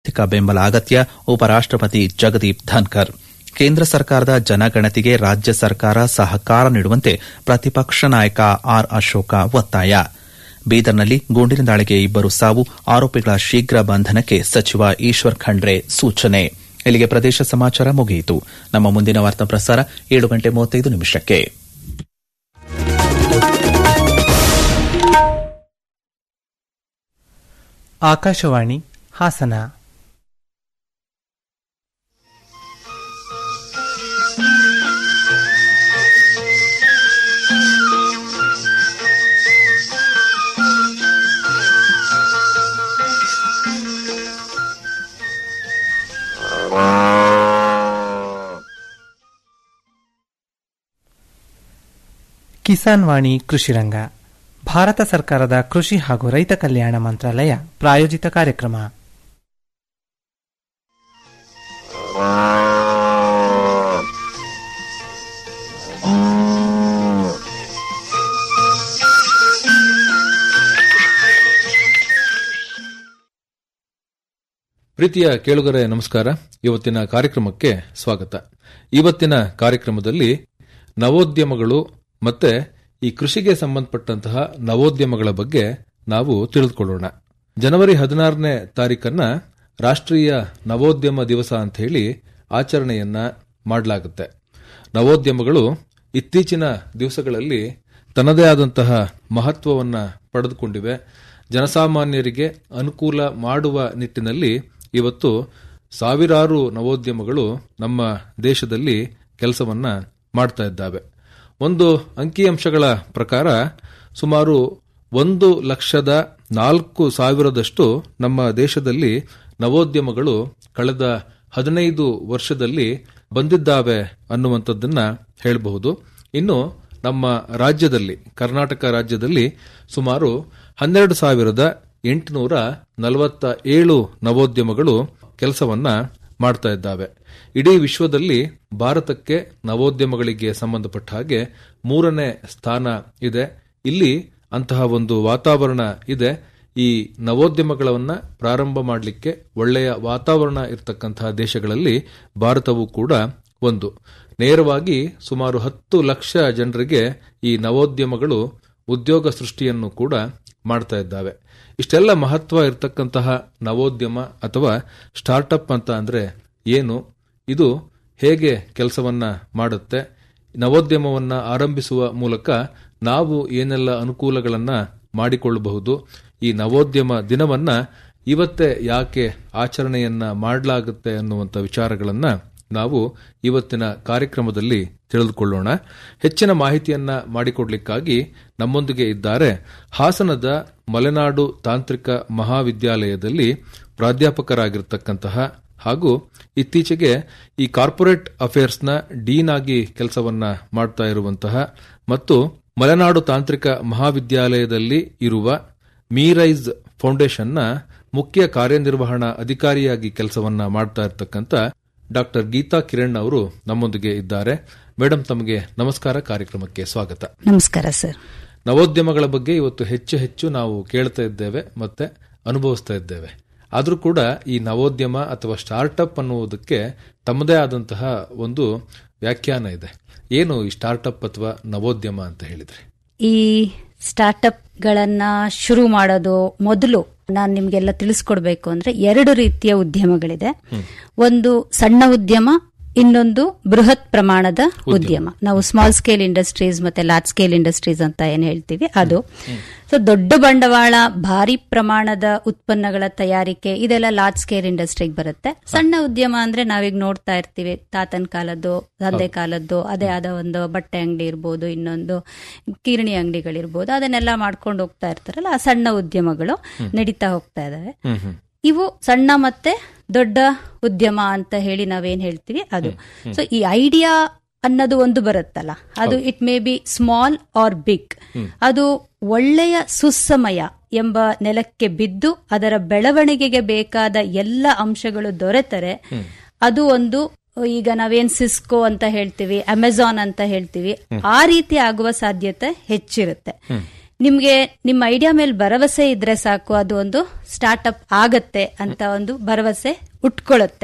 ಆರ್ಥಿಕ ಬೆಂಬಲ ಅಗತ್ಯ ಉಪರಾಷ್ಟಪತಿ ಜಗದೀಪ್ ಧನ್ಕರ್ ಕೇಂದ್ರ ಸರ್ಕಾರದ ಜನಗಣತಿಗೆ ರಾಜ್ಯ ಸರ್ಕಾರ ಸಹಕಾರ ನೀಡುವಂತೆ ಪ್ರತಿಪಕ್ಷ ನಾಯಕ ಆರ್ ಅಶೋಕ ಒತ್ತಾಯ ಬೀದರ್ನಲ್ಲಿ ಗುಂಡಿನ ದಾಳಿಗೆ ಇಬ್ಬರು ಸಾವು ಆರೋಪಿಗಳ ಶೀಘ್ರ ಬಂಧನಕ್ಕೆ ಸಚಿವ ಈಶ್ವರ್ ಖಂಡ್ರೆ ಸೂಚನೆ ಇಲ್ಲಿಗೆ ಪ್ರದೇಶ ಸಮಾಚಾರ ಮುಗಿಯಿತು ನಮ್ಮ ಮುಂದಿನ ವಾರ್ತಾ ಪ್ರಸಾರ ಏಳು ಗಂಟೆ ಮೂವತ್ತೈದು ನಿಮಿಷಕ್ಕೆ ಆಕಾಶವಾಣಿ ಹಾಸನ ಕಿಸಾನ್ ವಾಣಿ ಕೃಷಿರಂಗ ಭಾರತ ಸರ್ಕಾರದ ಕೃಷಿ ಹಾಗೂ ರೈತ ಕಲ್ಯಾಣ ಮಂತ್ರಾಲಯ ಪ್ರಾಯೋಜಿತ ಕಾರ್ಯಕ್ರಮ ಪ್ರೀತಿಯ ಕೇಳುಗರೆ ನಮಸ್ಕಾರ ಇವತ್ತಿನ ಕಾರ್ಯಕ್ರಮಕ್ಕೆ ಸ್ವಾಗತ ಇವತ್ತಿನ ಕಾರ್ಯಕ್ರಮದಲ್ಲಿ ನವೋದ್ಯಮಗಳು ಮತ್ತೆ ಈ ಕೃಷಿಗೆ ಸಂಬಂಧಪಟ್ಟಂತಹ ನವೋದ್ಯಮಗಳ ಬಗ್ಗೆ ನಾವು ತಿಳಿದುಕೊಳ್ಳೋಣ ಜನವರಿ ಹದಿನಾರನೇ ತಾರೀಕನ್ನ ರಾಷ್ಟ್ರೀಯ ನವೋದ್ಯಮ ದಿವಸ ಅಂತ ಹೇಳಿ ಆಚರಣೆಯನ್ನ ಮಾಡಲಾಗುತ್ತೆ ನವೋದ್ಯಮಗಳು ಇತ್ತೀಚಿನ ದಿವಸಗಳಲ್ಲಿ ತನ್ನದೇ ಆದಂತಹ ಮಹತ್ವವನ್ನ ಪಡೆದುಕೊಂಡಿವೆ ಜನಸಾಮಾನ್ಯರಿಗೆ ಅನುಕೂಲ ಮಾಡುವ ನಿಟ್ಟಿನಲ್ಲಿ ಇವತ್ತು ಸಾವಿರಾರು ನವೋದ್ಯಮಗಳು ನಮ್ಮ ದೇಶದಲ್ಲಿ ಕೆಲಸವನ್ನ ಮಾಡ್ತಾ ಇದ್ದಾವೆ ಒಂದು ಅಂಕಿಅಂಶಗಳ ಪ್ರಕಾರ ಸುಮಾರು ಒಂದು ಲಕ್ಷದ ನಾಲ್ಕು ಸಾವಿರದಷ್ಟು ನಮ್ಮ ದೇಶದಲ್ಲಿ ನವೋದ್ಯಮಗಳು ಕಳೆದ ಹದಿನೈದು ವರ್ಷದಲ್ಲಿ ಬಂದಿದ್ದಾವೆ ಅನ್ನುವಂಥದ್ದನ್ನ ಹೇಳಬಹುದು ಇನ್ನು ನಮ್ಮ ರಾಜ್ಯದಲ್ಲಿ ಕರ್ನಾಟಕ ರಾಜ್ಯದಲ್ಲಿ ಸುಮಾರು ಹನ್ನೆರಡು ಸಾವಿರದ ಎಂಟುನೂರ ನಲವತ್ತ ಏಳು ನವೋದ್ಯಮಗಳು ಕೆಲಸವನ್ನ ಮಾಡ್ತಾ ಇದ್ದಾವೆ ಇಡೀ ವಿಶ್ವದಲ್ಲಿ ಭಾರತಕ್ಕೆ ನವೋದ್ಯಮಗಳಿಗೆ ಸಂಬಂಧಪಟ್ಟ ಹಾಗೆ ಮೂರನೇ ಸ್ಥಾನ ಇದೆ ಇಲ್ಲಿ ಅಂತಹ ಒಂದು ವಾತಾವರಣ ಇದೆ ಈ ನವೋದ್ಯಮಗಳನ್ನ ಪ್ರಾರಂಭ ಮಾಡಲಿಕ್ಕೆ ಒಳ್ಳೆಯ ವಾತಾವರಣ ಇರತಕ್ಕಂತಹ ದೇಶಗಳಲ್ಲಿ ಭಾರತವು ಕೂಡ ಒಂದು ನೇರವಾಗಿ ಸುಮಾರು ಹತ್ತು ಲಕ್ಷ ಜನರಿಗೆ ಈ ನವೋದ್ಯಮಗಳು ಉದ್ಯೋಗ ಸೃಷ್ಟಿಯನ್ನು ಕೂಡ ಮಾಡ್ತಾ ಇದ್ದಾವೆ ಇಷ್ಟೆಲ್ಲ ಮಹತ್ವ ಇರತಕ್ಕಂತಹ ನವೋದ್ಯಮ ಅಥವಾ ಸ್ಟಾರ್ಟ್ಅಪ್ ಅಂತ ಅಂದ್ರೆ ಏನು ಇದು ಹೇಗೆ ಕೆಲಸವನ್ನ ಮಾಡುತ್ತೆ ನವೋದ್ಯಮವನ್ನ ಆರಂಭಿಸುವ ಮೂಲಕ ನಾವು ಏನೆಲ್ಲ ಅನುಕೂಲಗಳನ್ನ ಮಾಡಿಕೊಳ್ಳಬಹುದು ಈ ನವೋದ್ಯಮ ದಿನವನ್ನ ಇವತ್ತೇ ಯಾಕೆ ಆಚರಣೆಯನ್ನ ಮಾಡಲಾಗುತ್ತೆ ಅನ್ನುವಂಥ ವಿಚಾರಗಳನ್ನ ನಾವು ಇವತ್ತಿನ ಕಾರ್ಯಕ್ರಮದಲ್ಲಿ ತಿಳಿದುಕೊಳ್ಳೋಣ ಹೆಚ್ಚಿನ ಮಾಹಿತಿಯನ್ನ ಮಾಡಿಕೊಡ್ಲಿಕ್ಕಾಗಿ ನಮ್ಮೊಂದಿಗೆ ಇದ್ದಾರೆ ಹಾಸನದ ಮಲೆನಾಡು ತಾಂತ್ರಿಕ ಮಹಾವಿದ್ಯಾಲಯದಲ್ಲಿ ಪ್ರಾಧ್ಯಾಪಕರಾಗಿರ್ತಕ್ಕಂತಹ ಹಾಗೂ ಇತ್ತೀಚೆಗೆ ಈ ಕಾರ್ಪೊರೇಟ್ ಅಫೇರ್ಸ್ನ ಡೀನ್ ಆಗಿ ಕೆಲಸವನ್ನ ಮಾಡ್ತಾ ಇರುವಂತಹ ಮತ್ತು ಮಲೆನಾಡು ತಾಂತ್ರಿಕ ಮಹಾವಿದ್ಯಾಲಯದಲ್ಲಿ ಇರುವ ಮೀರೈಸ್ ಫೌಂಡೇಶನ್ನ ಮುಖ್ಯ ಕಾರ್ಯನಿರ್ವಹಣಾ ಅಧಿಕಾರಿಯಾಗಿ ಕೆಲಸವನ್ನ ಮಾಡ್ತಾ ಇರತಕ್ಕಂತ ಡಾಕ್ಟರ್ ಗೀತಾ ಕಿರಣ್ ಅವರು ನಮ್ಮೊಂದಿಗೆ ಇದ್ದಾರೆ ಮೇಡಮ್ ತಮಗೆ ನಮಸ್ಕಾರ ಕಾರ್ಯಕ್ರಮಕ್ಕೆ ಸ್ವಾಗತ ನಮಸ್ಕಾರ ಸರ್ ನವೋದ್ಯಮಗಳ ಬಗ್ಗೆ ಇವತ್ತು ಹೆಚ್ಚು ಹೆಚ್ಚು ನಾವು ಕೇಳ್ತಾ ಇದ್ದೇವೆ ಮತ್ತೆ ಅನುಭವಿಸ್ತಾ ಇದ್ದೇವೆ ಆದರೂ ಕೂಡ ಈ ನವೋದ್ಯಮ ಅಥವಾ ಸ್ಟಾರ್ಟ್ಅಪ್ ಅನ್ನುವುದಕ್ಕೆ ತಮ್ಮದೇ ಆದಂತಹ ಒಂದು ವ್ಯಾಖ್ಯಾನ ಇದೆ ಏನು ಈ ಸ್ಟಾರ್ಟ್ಅಪ್ ಅಥವಾ ನವೋದ್ಯಮ ಅಂತ ಹೇಳಿದ್ರೆ ಈ ಸ್ಟಾರ್ಟ್ಅಪ್ ಗಳನ್ನ ಶುರು ಮಾಡೋದು ಮೊದಲು ನಾನು ನಿಮ್ಗೆಲ್ಲ ತಿಳಿಸ್ಕೊಡ್ಬೇಕು ಅಂದ್ರೆ ಎರಡು ರೀತಿಯ ಉದ್ಯಮಗಳಿದೆ ಒಂದು ಸಣ್ಣ ಉದ್ಯಮ ಇನ್ನೊಂದು ಬೃಹತ್ ಪ್ರಮಾಣದ ಉದ್ಯಮ ನಾವು ಸ್ಮಾಲ್ ಸ್ಕೇಲ್ ಇಂಡಸ್ಟ್ರೀಸ್ ಮತ್ತೆ ಲಾರ್ಜ್ ಸ್ಕೇಲ್ ಇಂಡಸ್ಟ್ರೀಸ್ ಅಂತ ಏನ್ ಹೇಳ್ತೀವಿ ಅದು ಸೊ ದೊಡ್ಡ ಬಂಡವಾಳ ಭಾರಿ ಪ್ರಮಾಣದ ಉತ್ಪನ್ನಗಳ ತಯಾರಿಕೆ ಇದೆಲ್ಲ ಲಾರ್ಜ್ ಸ್ಕೇಲ್ ಇಂಡಸ್ಟ್ರಿಗೆ ಬರುತ್ತೆ ಸಣ್ಣ ಉದ್ಯಮ ಅಂದ್ರೆ ನಾವೀಗ ನೋಡ್ತಾ ಇರ್ತೀವಿ ತಾತನ ಕಾಲದ್ದು ತಂದೆ ಕಾಲದ್ದು ಅದೇ ಆದ ಒಂದು ಬಟ್ಟೆ ಅಂಗಡಿ ಇರ್ಬೋದು ಇನ್ನೊಂದು ಕಿರಣಿ ಅಂಗಡಿಗಳಿರ್ಬೋದು ಅದನ್ನೆಲ್ಲ ಮಾಡ್ಕೊಂಡು ಹೋಗ್ತಾ ಇರ್ತಾರಲ್ಲ ಆ ಸಣ್ಣ ಉದ್ಯಮಗಳು ನಡೀತಾ ಹೋಗ್ತಾ ಇದಾವೆ ಇವು ಸಣ್ಣ ಮತ್ತೆ ದೊಡ್ಡ ಉದ್ಯಮ ಅಂತ ಹೇಳಿ ನಾವೇನ್ ಹೇಳ್ತೀವಿ ಅದು ಸೊ ಈ ಐಡಿಯಾ ಅನ್ನೋದು ಒಂದು ಬರುತ್ತಲ್ಲ ಅದು it may be small or big ಅದು ಒಳ್ಳೆಯ ಸುಸಮಯ ಎಂಬ ನೆಲಕ್ಕೆ ಬಿದ್ದು ಅದರ ಬೆಳವಣಿಗೆಗೆ ಬೇಕಾದ ಎಲ್ಲ ಅಂಶಗಳು ದೊರೆತರೆ ಅದು ಒಂದು ಈಗ ನಾವೇನ್ ಸಿಸ್ಕೋ ಅಂತ ಹೇಳ್ತೀವಿ ಅಮೆಝಾನ್ ಅಂತ ಹೇಳ್ತೀವಿ ಆ ರೀತಿ ಆಗುವ ಸಾಧ್ಯತೆ ಹೆಚ್ಚಿರುತ್ತೆ ನಿಮ್ಗೆ ನಿಮ್ಮ ಐಡಿಯಾ ಮೇಲೆ ಭರವಸೆ ಇದ್ರೆ ಸಾಕು ಅದು ಒಂದು ಸ್ಟಾರ್ಟ್ಅಪ್ ಆಗತ್ತೆ ಅಂತ ಒಂದು ಭರವಸೆ ಉಟ್ಕೊಳ್ಳುತ್ತೆ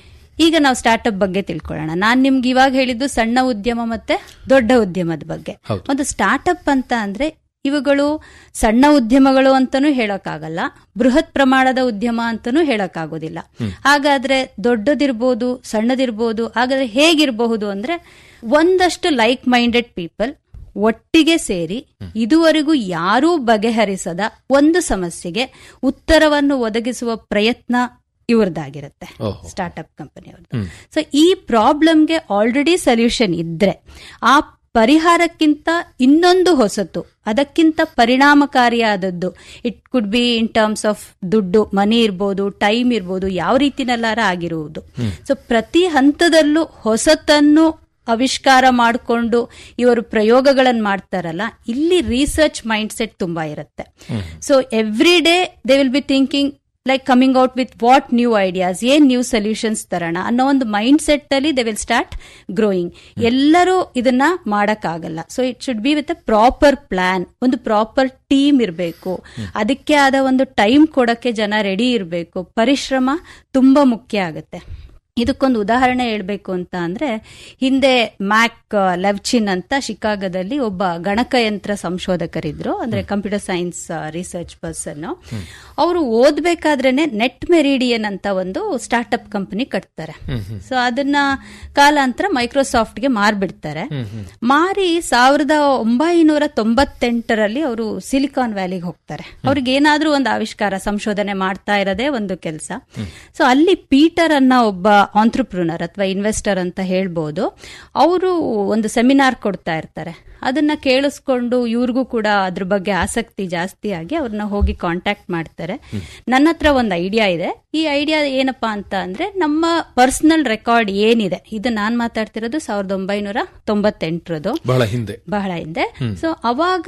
ಈಗ ನಾವು ಸ್ಟಾರ್ಟ್ಅಪ್ ಬಗ್ಗೆ ತಿಳ್ಕೊಳ್ಳೋಣ ನಾನ್ ನಿಮ್ಗೆ ಇವಾಗ ಹೇಳಿದ್ದು ಸಣ್ಣ ಉದ್ಯಮ ಮತ್ತೆ ದೊಡ್ಡ ಉದ್ಯಮದ ಬಗ್ಗೆ ಹೌದು. ಒಂದು ಸ್ಟಾರ್ಟ್ಅಪ್ ಅಂತ ಅಂದ್ರೆ ಇವುಗಳು ಸಣ್ಣ ಉದ್ಯಮಗಳು ಅಂತಾನೂ ಹೇಳಕ್ಕಾಗಲ್ಲ ಬೃಹತ್ ಪ್ರಮಾಣದ ಉದ್ಯಮ ಅಂತಾನೂ ಹೇಳಕ್ಕಾಗೋದಿಲ್ಲ ಹಾಗಾದ್ರೆ ದೊಡ್ಡದಿರ್ಬೋದು ಸಣ್ಣದಿರ್ಬೋದು ಹಾಗಾದ್ರೆ ಹೇಗಿರಬಹುದು ಅಂದ್ರೆ ಒಂದಷ್ಟು ಲೈಕ್ ಮೈಂಡೆಡ್ ಪೀಪಲ್ ಒಟ್ಟಿಗೆ ಸೇರಿ ಇದುವರೆಗೂ ಯಾರೂ ಬಗೆಹರಿಸದ ಒಂದು ಸಮಸ್ಯೆಗೆ ಉತ್ತರವನ್ನು ಒದಗಿಸುವ ಪ್ರಯತ್ನ ಇವ್ರದ್ದಾಗಿರುತ್ತೆ ಓಹೋ. ಸ್ಟಾರ್ಟ್ಅಪ್ ಕಂಪನಿಯವ್ರದ್ದು ಸೊ ಈ ಪ್ರಾಬ್ಲಮ್ಗೆ ಆಲ್ರೆಡಿ ಸೊಲ್ಯೂಷನ್ ಇದ್ರೆ ಆ ಪರಿಹಾರಕ್ಕಿಂತ ಇನ್ನೊಂದು ಹೊಸತು ಅದಕ್ಕಿಂತ ಪರಿಣಾಮಕಾರಿಯಾದದ್ದು it could be in terms of ದುಡ್ಡು ಮನಿ ಇರ್ಬೋದು ಟೈಮ್ ಇರ್ಬೋದು ಯಾವ ರೀತಿನಲ್ಲಾರ ಆಗಿರುವುದು ಸೊ ಪ್ರತಿ ಹಂತದಲ್ಲೂ ಹೊಸತನ್ನು ಆವಿಷ್ಕಾರ ಮಾಡಿಕೊಂಡು ಇವರು ಪ್ರಯೋಗಗಳನ್ನು ಮಾಡ್ತಾರಲ್ಲ ಇಲ್ಲಿ ರಿಸರ್ಚ್ ಮೈಂಡ್ ಸೆಟ್ ತುಂಬಾ ಇರುತ್ತೆ so every day they will be thinking like coming out with what new ideas ಏನ್ ನ್ಯೂ ಸೊಲ್ಯೂಷನ್ಸ್ ತರೋಣ ಅನ್ನೋ ಒಂದು ಮೈಂಡ್ ಸೆಟ್ ಅಲ್ಲಿ ದೇ ವಿಲ್ ಸ್ಟಾರ್ಟ್ ಗ್ರೋಯಿಂಗ್ ಎಲ್ಲರೂ ಇದನ್ನ ಮಾಡಕ್ಕಾಗಲ್ಲ so it should be with a proper plan ಒಂದು ಪ್ರಾಪರ್ ಟೀಮ್ ಇರಬೇಕು ಅದಕ್ಕೆ ಆದ ಒಂದು ಟೈಮ್ ಕೊಡಕ್ಕೆ ಜನ ರೆಡಿ ಇರಬೇಕು ಪರಿಶ್ರಮ ತುಂಬಾ ಮುಖ್ಯ ಆಗುತ್ತೆ ಇದಕ್ಕೊಂದು ಉದಾಹರಣೆ ಹೇಳ್ಬೇಕು ಅಂತ ಅಂದ್ರೆ ಹಿಂದೆ ಮ್ಯಾಕ್ ಲೆವ್ಚಿನ್ ಅಂತ ಶಿಕಾಗೋದಲ್ಲಿ ಒಬ್ಬ ಗಣಕಯಂತ್ರ ಸಂಶೋಧಕರಿದ್ರು ಅಂದ್ರೆ ಕಂಪ್ಯೂಟರ್ ಸೈನ್ಸ್ ರಿಸರ್ಚ್ ಪರ್ಸನ್ ಅವರು ಓದ್ಬೇಕಾದ್ರೇನೆ ನೆಟ್ ಮೆರಿಡಿಯನ್ ಅಂತ ಒಂದು ಸ್ಟಾರ್ಟ್ಅಪ್ ಕಂಪನಿ ಕಟ್ತಾರೆ ಸೊ ಅದನ್ನ ಕಾಲಾಂತರ ಮೈಕ್ರೋಸಾಫ್ಟ್ಗೆ ಮಾರ್ಬಿಡ್ತಾರೆ ಮಾರಿ ಸಾವಿರದ ಒಂಬೈನೂರ ತೊಂಬತ್ತೆಂಟರಲ್ಲಿ ಅವರು ಸಿಲಿಕಾನ್ ವ್ಯಾಲಿಗೆ ಹೋಗ್ತಾರೆ ಅವ್ರಿಗೆ ಏನಾದ್ರೂ ಒಂದು ಆವಿಷ್ಕಾರ ಸಂಶೋಧನೆ ಮಾಡ್ತಾ ಇರೋದೇ ಒಂದು ಕೆಲಸ ಸೊ ಅಲ್ಲಿ ಪೀಟರ್ ಅನ್ನ ಒಬ್ಬ ಆಂಟ್ರಪ್ರೂನರ್ ಅಥವಾ ಇನ್ವೆಸ್ಟರ್ ಅಂತ ಹೇಳ್ಬೋದು ಅವರು ಒಂದು ಸೆಮಿನಾರ್ ಕೊಡ್ತಾ ಇರ್ತಾರೆ ಅದನ್ನ ಕೇಳಿಸ್ಕೊಂಡು ಇವ್ರಿಗೂ ಕೂಡ ಅದ್ರ ಬಗ್ಗೆ ಆಸಕ್ತಿ ಜಾಸ್ತಿ ಆಗಿ ಅವ್ರನ್ನ ಹೋಗಿ ಕಾಂಟ್ಯಾಕ್ಟ್ ಮಾಡ್ತಾರೆ ನನ್ನ ಹತ್ರ ಒಂದು ಐಡಿಯಾ ಇದೆ ಈ ಐಡಿಯಾ ಏನಪ್ಪಾ ಅಂತ ಅಂದ್ರೆ ನಮ್ಮ ಪರ್ಸನಲ್ ರೆಕಾರ್ಡ್ ಏನಿದೆ ಇದು ನಾನ್ ಮಾತಾಡ್ತಿರೋದು ಸಾವಿರದ ಒಂಬೈನೂರ ತೊಂಬತ್ತೆಂಟರದು ಬಹಳ ಹಿಂದೆ ಬಹಳ ಹಿಂದೆ ಸೊ ಅವಾಗ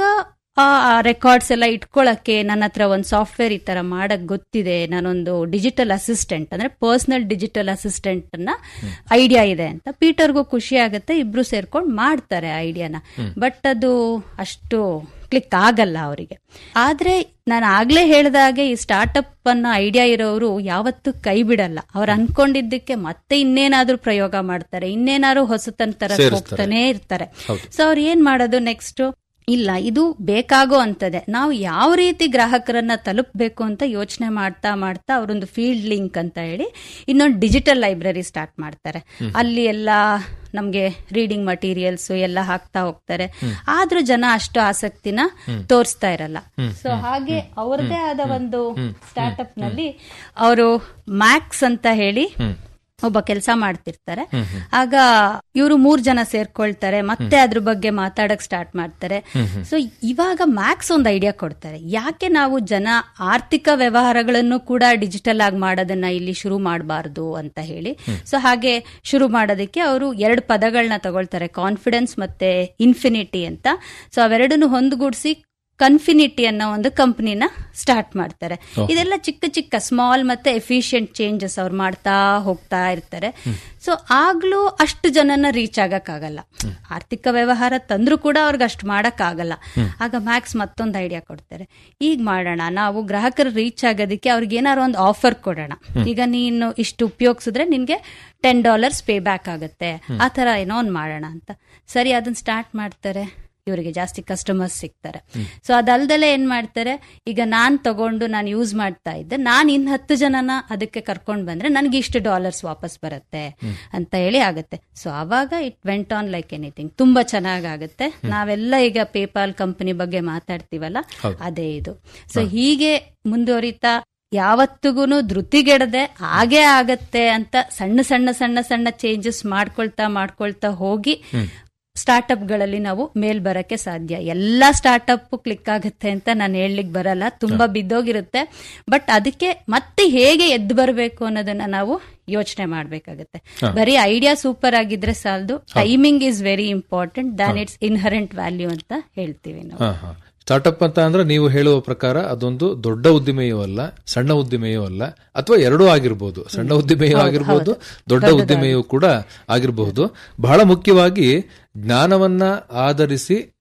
ಆ ರೆಕಾರ್ಡ್ಸ್ ಎಲ್ಲ ಇಟ್ಕೊಳಕ್ಕೆ ನನ್ನ ಹತ್ರ ಒಂದು ಸಾಫ್ಟ್ವೇರ್ ಈ ತರ ಮಾಡಕ್ ಗೊತ್ತಿದೆ ನಾನೊಂದು ಡಿಜಿಟಲ್ ಅಸಿಸ್ಟೆಂಟ್ ಅಂದ್ರೆ ಪರ್ಸನಲ್ ಡಿಜಿಟಲ್ ಅಸಿಸ್ಟೆಂಟ್ ಅನ್ನ ಐಡಿಯಾ ಇದೆ ಅಂತ ಪೀಟರ್ಗೂ ಖುಷಿ ಆಗುತ್ತೆ ಇಬ್ರು ಸೇರ್ಕೊಂಡು ಮಾಡ್ತಾರೆ ಐಡಿಯಾನ ಬಟ್ ಅದು ಅಷ್ಟು ಕ್ಲಿಕ್ ಆಗಲ್ಲ ಅವರಿಗೆ ಆದ್ರೆ ನಾನು ಆಗ್ಲೇ ಹೇಳ್ದಾಗೆ ಈ ಸ್ಟಾರ್ಟ್ಅಪ್ ಅನ್ನೋ ಐಡಿಯಾ ಇರೋರು ಯಾವತ್ತೂ ಕೈ ಬಿಡಲ್ಲ ಅವ್ರು ಅನ್ಕೊಂಡಿದ್ದಕ್ಕೆ ಮತ್ತೆ ಇನ್ನೇನಾದ್ರೂ ಪ್ರಯೋಗ ಮಾಡ್ತಾರೆ ಇನ್ನೇನಾದ್ರು ಹೊಸತನ ತರ ಸೇರಿಸ್ತಾರೆ. ಹೋಗ್ತಾನೆ ಇರ್ತಾರೆ ಸೊ ಅವ್ರು ಏನ್ ಮಾಡೋದು ನೆಕ್ಸ್ಟ್ ಇಲ್ಲ ಇದು ಬೇಕಾಗೋ ಅಂತದೆ ನಾವು ಯಾವ ರೀತಿ ಗ್ರಾಹಕರನ್ನ ತಲುಪಬೇಕು ಅಂತ ಯೋಚನೆ ಮಾಡ್ತಾ ಮಾಡ್ತಾ ಅವರೊಂದು ಫೀಲ್ಡ್ ಲಿಂಕ್ ಅಂತ ಹೇಳಿ ಇನ್ನೊಂದು ಡಿಜಿಟಲ್ ಲೈಬ್ರರಿ ಸ್ಟಾರ್ಟ್ ಮಾಡ್ತಾರೆ ಅಲ್ಲಿ ಎಲ್ಲ ನಮ್ಗೆ ರೀಡಿಂಗ್ ಮಟೀರಿಯಲ್ಸ್ ಎಲ್ಲ ಹಾಕ್ತಾ ಹೋಗ್ತಾರೆ ಆದ್ರೂ ಜನ ಅಷ್ಟು ಆಸಕ್ತಿನ ತೋರಿಸ್ತಾ ಇರಲ್ಲ ಸೊ ಹಾಗೆ ಅವ್ರದೇ ಆದ ಒಂದು ಸ್ಟಾರ್ಟ್ಅಪ್ ನಲ್ಲಿ ಅವರು ಮ್ಯಾಕ್ಸ್ ಅಂತ ಹೇಳಿ ಒಬ್ಬ ಕೆಲಸ ಮಾಡ್ತಿರ್ತಾರೆ ಆಗ ಇವರು ಮೂರ್ ಜನ ಸೇರ್ಕೊಳ್ತಾರೆ ಮತ್ತೆ ಅದ್ರ ಬಗ್ಗೆ ಮಾತಾಡಕ್ ಸ್ಟಾರ್ಟ್ ಮಾಡ್ತಾರೆ ಸೊ ಇವಾಗ ಮ್ಯಾಕ್ಸ್ ಒಂದು ಐಡಿಯಾ ಕೊಡ್ತಾರೆ ಯಾಕೆ ನಾವು ಜನ ಆರ್ಥಿಕ ವ್ಯವಹಾರಗಳನ್ನು ಕೂಡ ಡಿಜಿಟಲ್ ಆಗಿ ಮಾಡೋದನ್ನ ಇಲ್ಲಿ ಶುರು ಮಾಡಬಾರ್ದು ಅಂತ ಹೇಳಿ ಸೊ ಹಾಗೆ ಶುರು ಮಾಡೋದಕ್ಕೆ ಅವರು ಎರಡು ಪದಗಳನ್ನ ತಗೊಳ್ತಾರೆ ಕಾನ್ಫಿಡೆನ್ಸ್ ಮತ್ತೆ ಇನ್ಫಿನಿಟಿ ಅಂತ ಸೊ ಅವೆರಡನ್ನು ಹೊಂದ್ಗೂಡಿಸಿ ಕನ್ಫಿನಿಟಿ ಅನ್ನೋ ಒಂದು ಕಂಪನಿನ ಸ್ಟಾರ್ಟ್ ಮಾಡ್ತಾರೆ ಇದೆಲ್ಲ ಚಿಕ್ಕ ಚಿಕ್ಕ ಸ್ಮಾಲ್ ಮತ್ತೆ ಎಫಿಷಿಯಂಟ್ ಚೇಂಜಸ್ ಅವ್ರು ಮಾಡ್ತಾ ಹೋಗ್ತಾ ಇರ್ತಾರೆ ಸೊ ಆಗ್ಲೂ ಅಷ್ಟು ಜನನ ರೀಚ್ ಆಗಕ್ಕಾಗಲ್ಲ ಆರ್ಥಿಕ ವ್ಯವಹಾರ ತಂದ್ರೂ ಕೂಡ ಅವ್ರಿಗೆ ಅಷ್ಟು ಮಾಡಕ್ಕಾಗಲ್ಲ ಆಗ ಮ್ಯಾಕ್ಸ್ ಮತ್ತೊಂದು ಐಡಿಯಾ ಕೊಡ್ತಾರೆ ಈಗ ಮಾಡೋಣ ನಾವು ಗ್ರಾಹಕರು ರೀಚ್ ಆಗೋದಕ್ಕೆ ಅವ್ರಿಗೆ ಏನಾದ್ರು ಒಂದು ಆಫರ್ ಕೊಡೋಣ ಈಗ ನೀನು ಇಷ್ಟು ಉಪಯೋಗಿಸಿದ್ರೆ ನಿನ್ಗೆ ಟೆನ್ ಡಾಲರ್ಸ್ ಪೇ ಬ್ಯಾಕ್ ಆಗುತ್ತೆ ಆ ತರ ಏನೋ ಒಂದು ಮಾಡೋಣ ಅಂತ ಸರಿ ಅದನ್ನ ಸ್ಟಾರ್ಟ್ ಮಾಡ್ತಾರೆ ಇವರಿಗೆ ಜಾಸ್ತಿ ಕಸ್ಟಮರ್ಸ್ ಸಿಗ್ತಾರೆ ಸೊ ಅದಲ್ದಲೆ ಏನ್ ಮಾಡ್ತಾರೆ ಈಗ ನಾನ್ ತಗೊಂಡು ನಾನು ಯೂಸ್ ಮಾಡ್ತಾ ಇದ್ದೆ ನಾನ್ ಇನ್ ಹತ್ತು ಜನನ ಅದಕ್ಕೆ ಕರ್ಕೊಂಡ್ ಬಂದ್ರೆ ನನಗೆ ಇಷ್ಟು ಡಾಲರ್ಸ್ ವಾಪಸ್ ಬರುತ್ತೆ ಅಂತ ಹೇಳಿ ಆಗುತ್ತೆ ಸೊ ಅವಾಗ it went on like anything ತುಂಬಾ ಚೆನ್ನಾಗಾಗುತ್ತೆ ನಾವೆಲ್ಲ ಈಗ ಪೇಪಾಲ್ ಕಂಪನಿ ಬಗ್ಗೆ ಮಾತಾಡ್ತೀವಲ್ಲ ಅದೇ ಇದು ಸೊ ಹೀಗೆ ಮುಂದುವರಿತಾ ಯಾವತ್ತಿಗೂ ಧೃತಿಗೆಡದೆ ಹಾಗೇ ಆಗತ್ತೆ ಅಂತ ಸಣ್ಣ ಸಣ್ಣ ಸಣ್ಣ ಸಣ್ಣ ಚೇಂಜಸ್ ಮಾಡ್ಕೊಳ್ತಾ ಮಾಡ್ಕೊಳ್ತಾ ಹೋಗಿ ಸ್ಟಾರ್ಟ್ಅಪ್ ಗಳಲ್ಲಿ ನಾವು ಮೇಲ್ ಬರಕ್ಕೆ ಸಾಧ್ಯ ಎಲ್ಲಾ ಸ್ಟಾರ್ಟ್ಅಪ್ ಕ್ಲಿಕ್ ಆಗುತ್ತೆ ಅಂತ ನಾನು ಹೇಳಲಿಕ್ಕೆ ಬರಲ್ಲ ತುಂಬಾ ಬಿದ್ದೋಗಿರುತ್ತೆ ಬಟ್ ಅದಕ್ಕೆ ಮತ್ತೆ ಹೇಗೆ ಎದ್ದು ಬರಬೇಕು ಅನ್ನೋದನ್ನ ನಾವು ಯೋಚನೆ ಮಾಡ್ಬೇಕಾಗತ್ತೆ ಬರೀ ಐಡಿಯಾ ಸೂಪರ್ ಆಗಿದ್ರೆ ಸಾಲದು timing is very important than its inherent value ಅಂತ ಹೇಳ್ತೀವಿ ನಾವು ಹಾ ಹಾ ಸ್ಟಾರ್ಟ್ಅಪ್ ಅಂತ ಅಂದ್ರೆ ನೀವು ಹೇಳುವ ಪ್ರಕಾರ ಅದೊಂದು ದೊಡ್ಡ ಉದ್ದಿಮೆಯೂ ಅಲ್ಲ ಸಣ್ಣ ಉದ್ದಿಮೆಯೂ ಅಲ್ಲ ಅಥವಾ ಎರಡೂ ಆಗಿರ್ಬೋದು ಸಣ್ಣ ಉದ್ದಿಮೆಯೂ ಆಗಿರ್ಬೋದು ದೊಡ್ಡ ಉದ್ದಿಮೆಯೂ ಕೂಡ ಆಗಿರಬಹುದು ಬಹಳ ಮುಖ್ಯವಾಗಿ ಜ್ಞಾನವನ್ನ ಆಧರಿಸಿ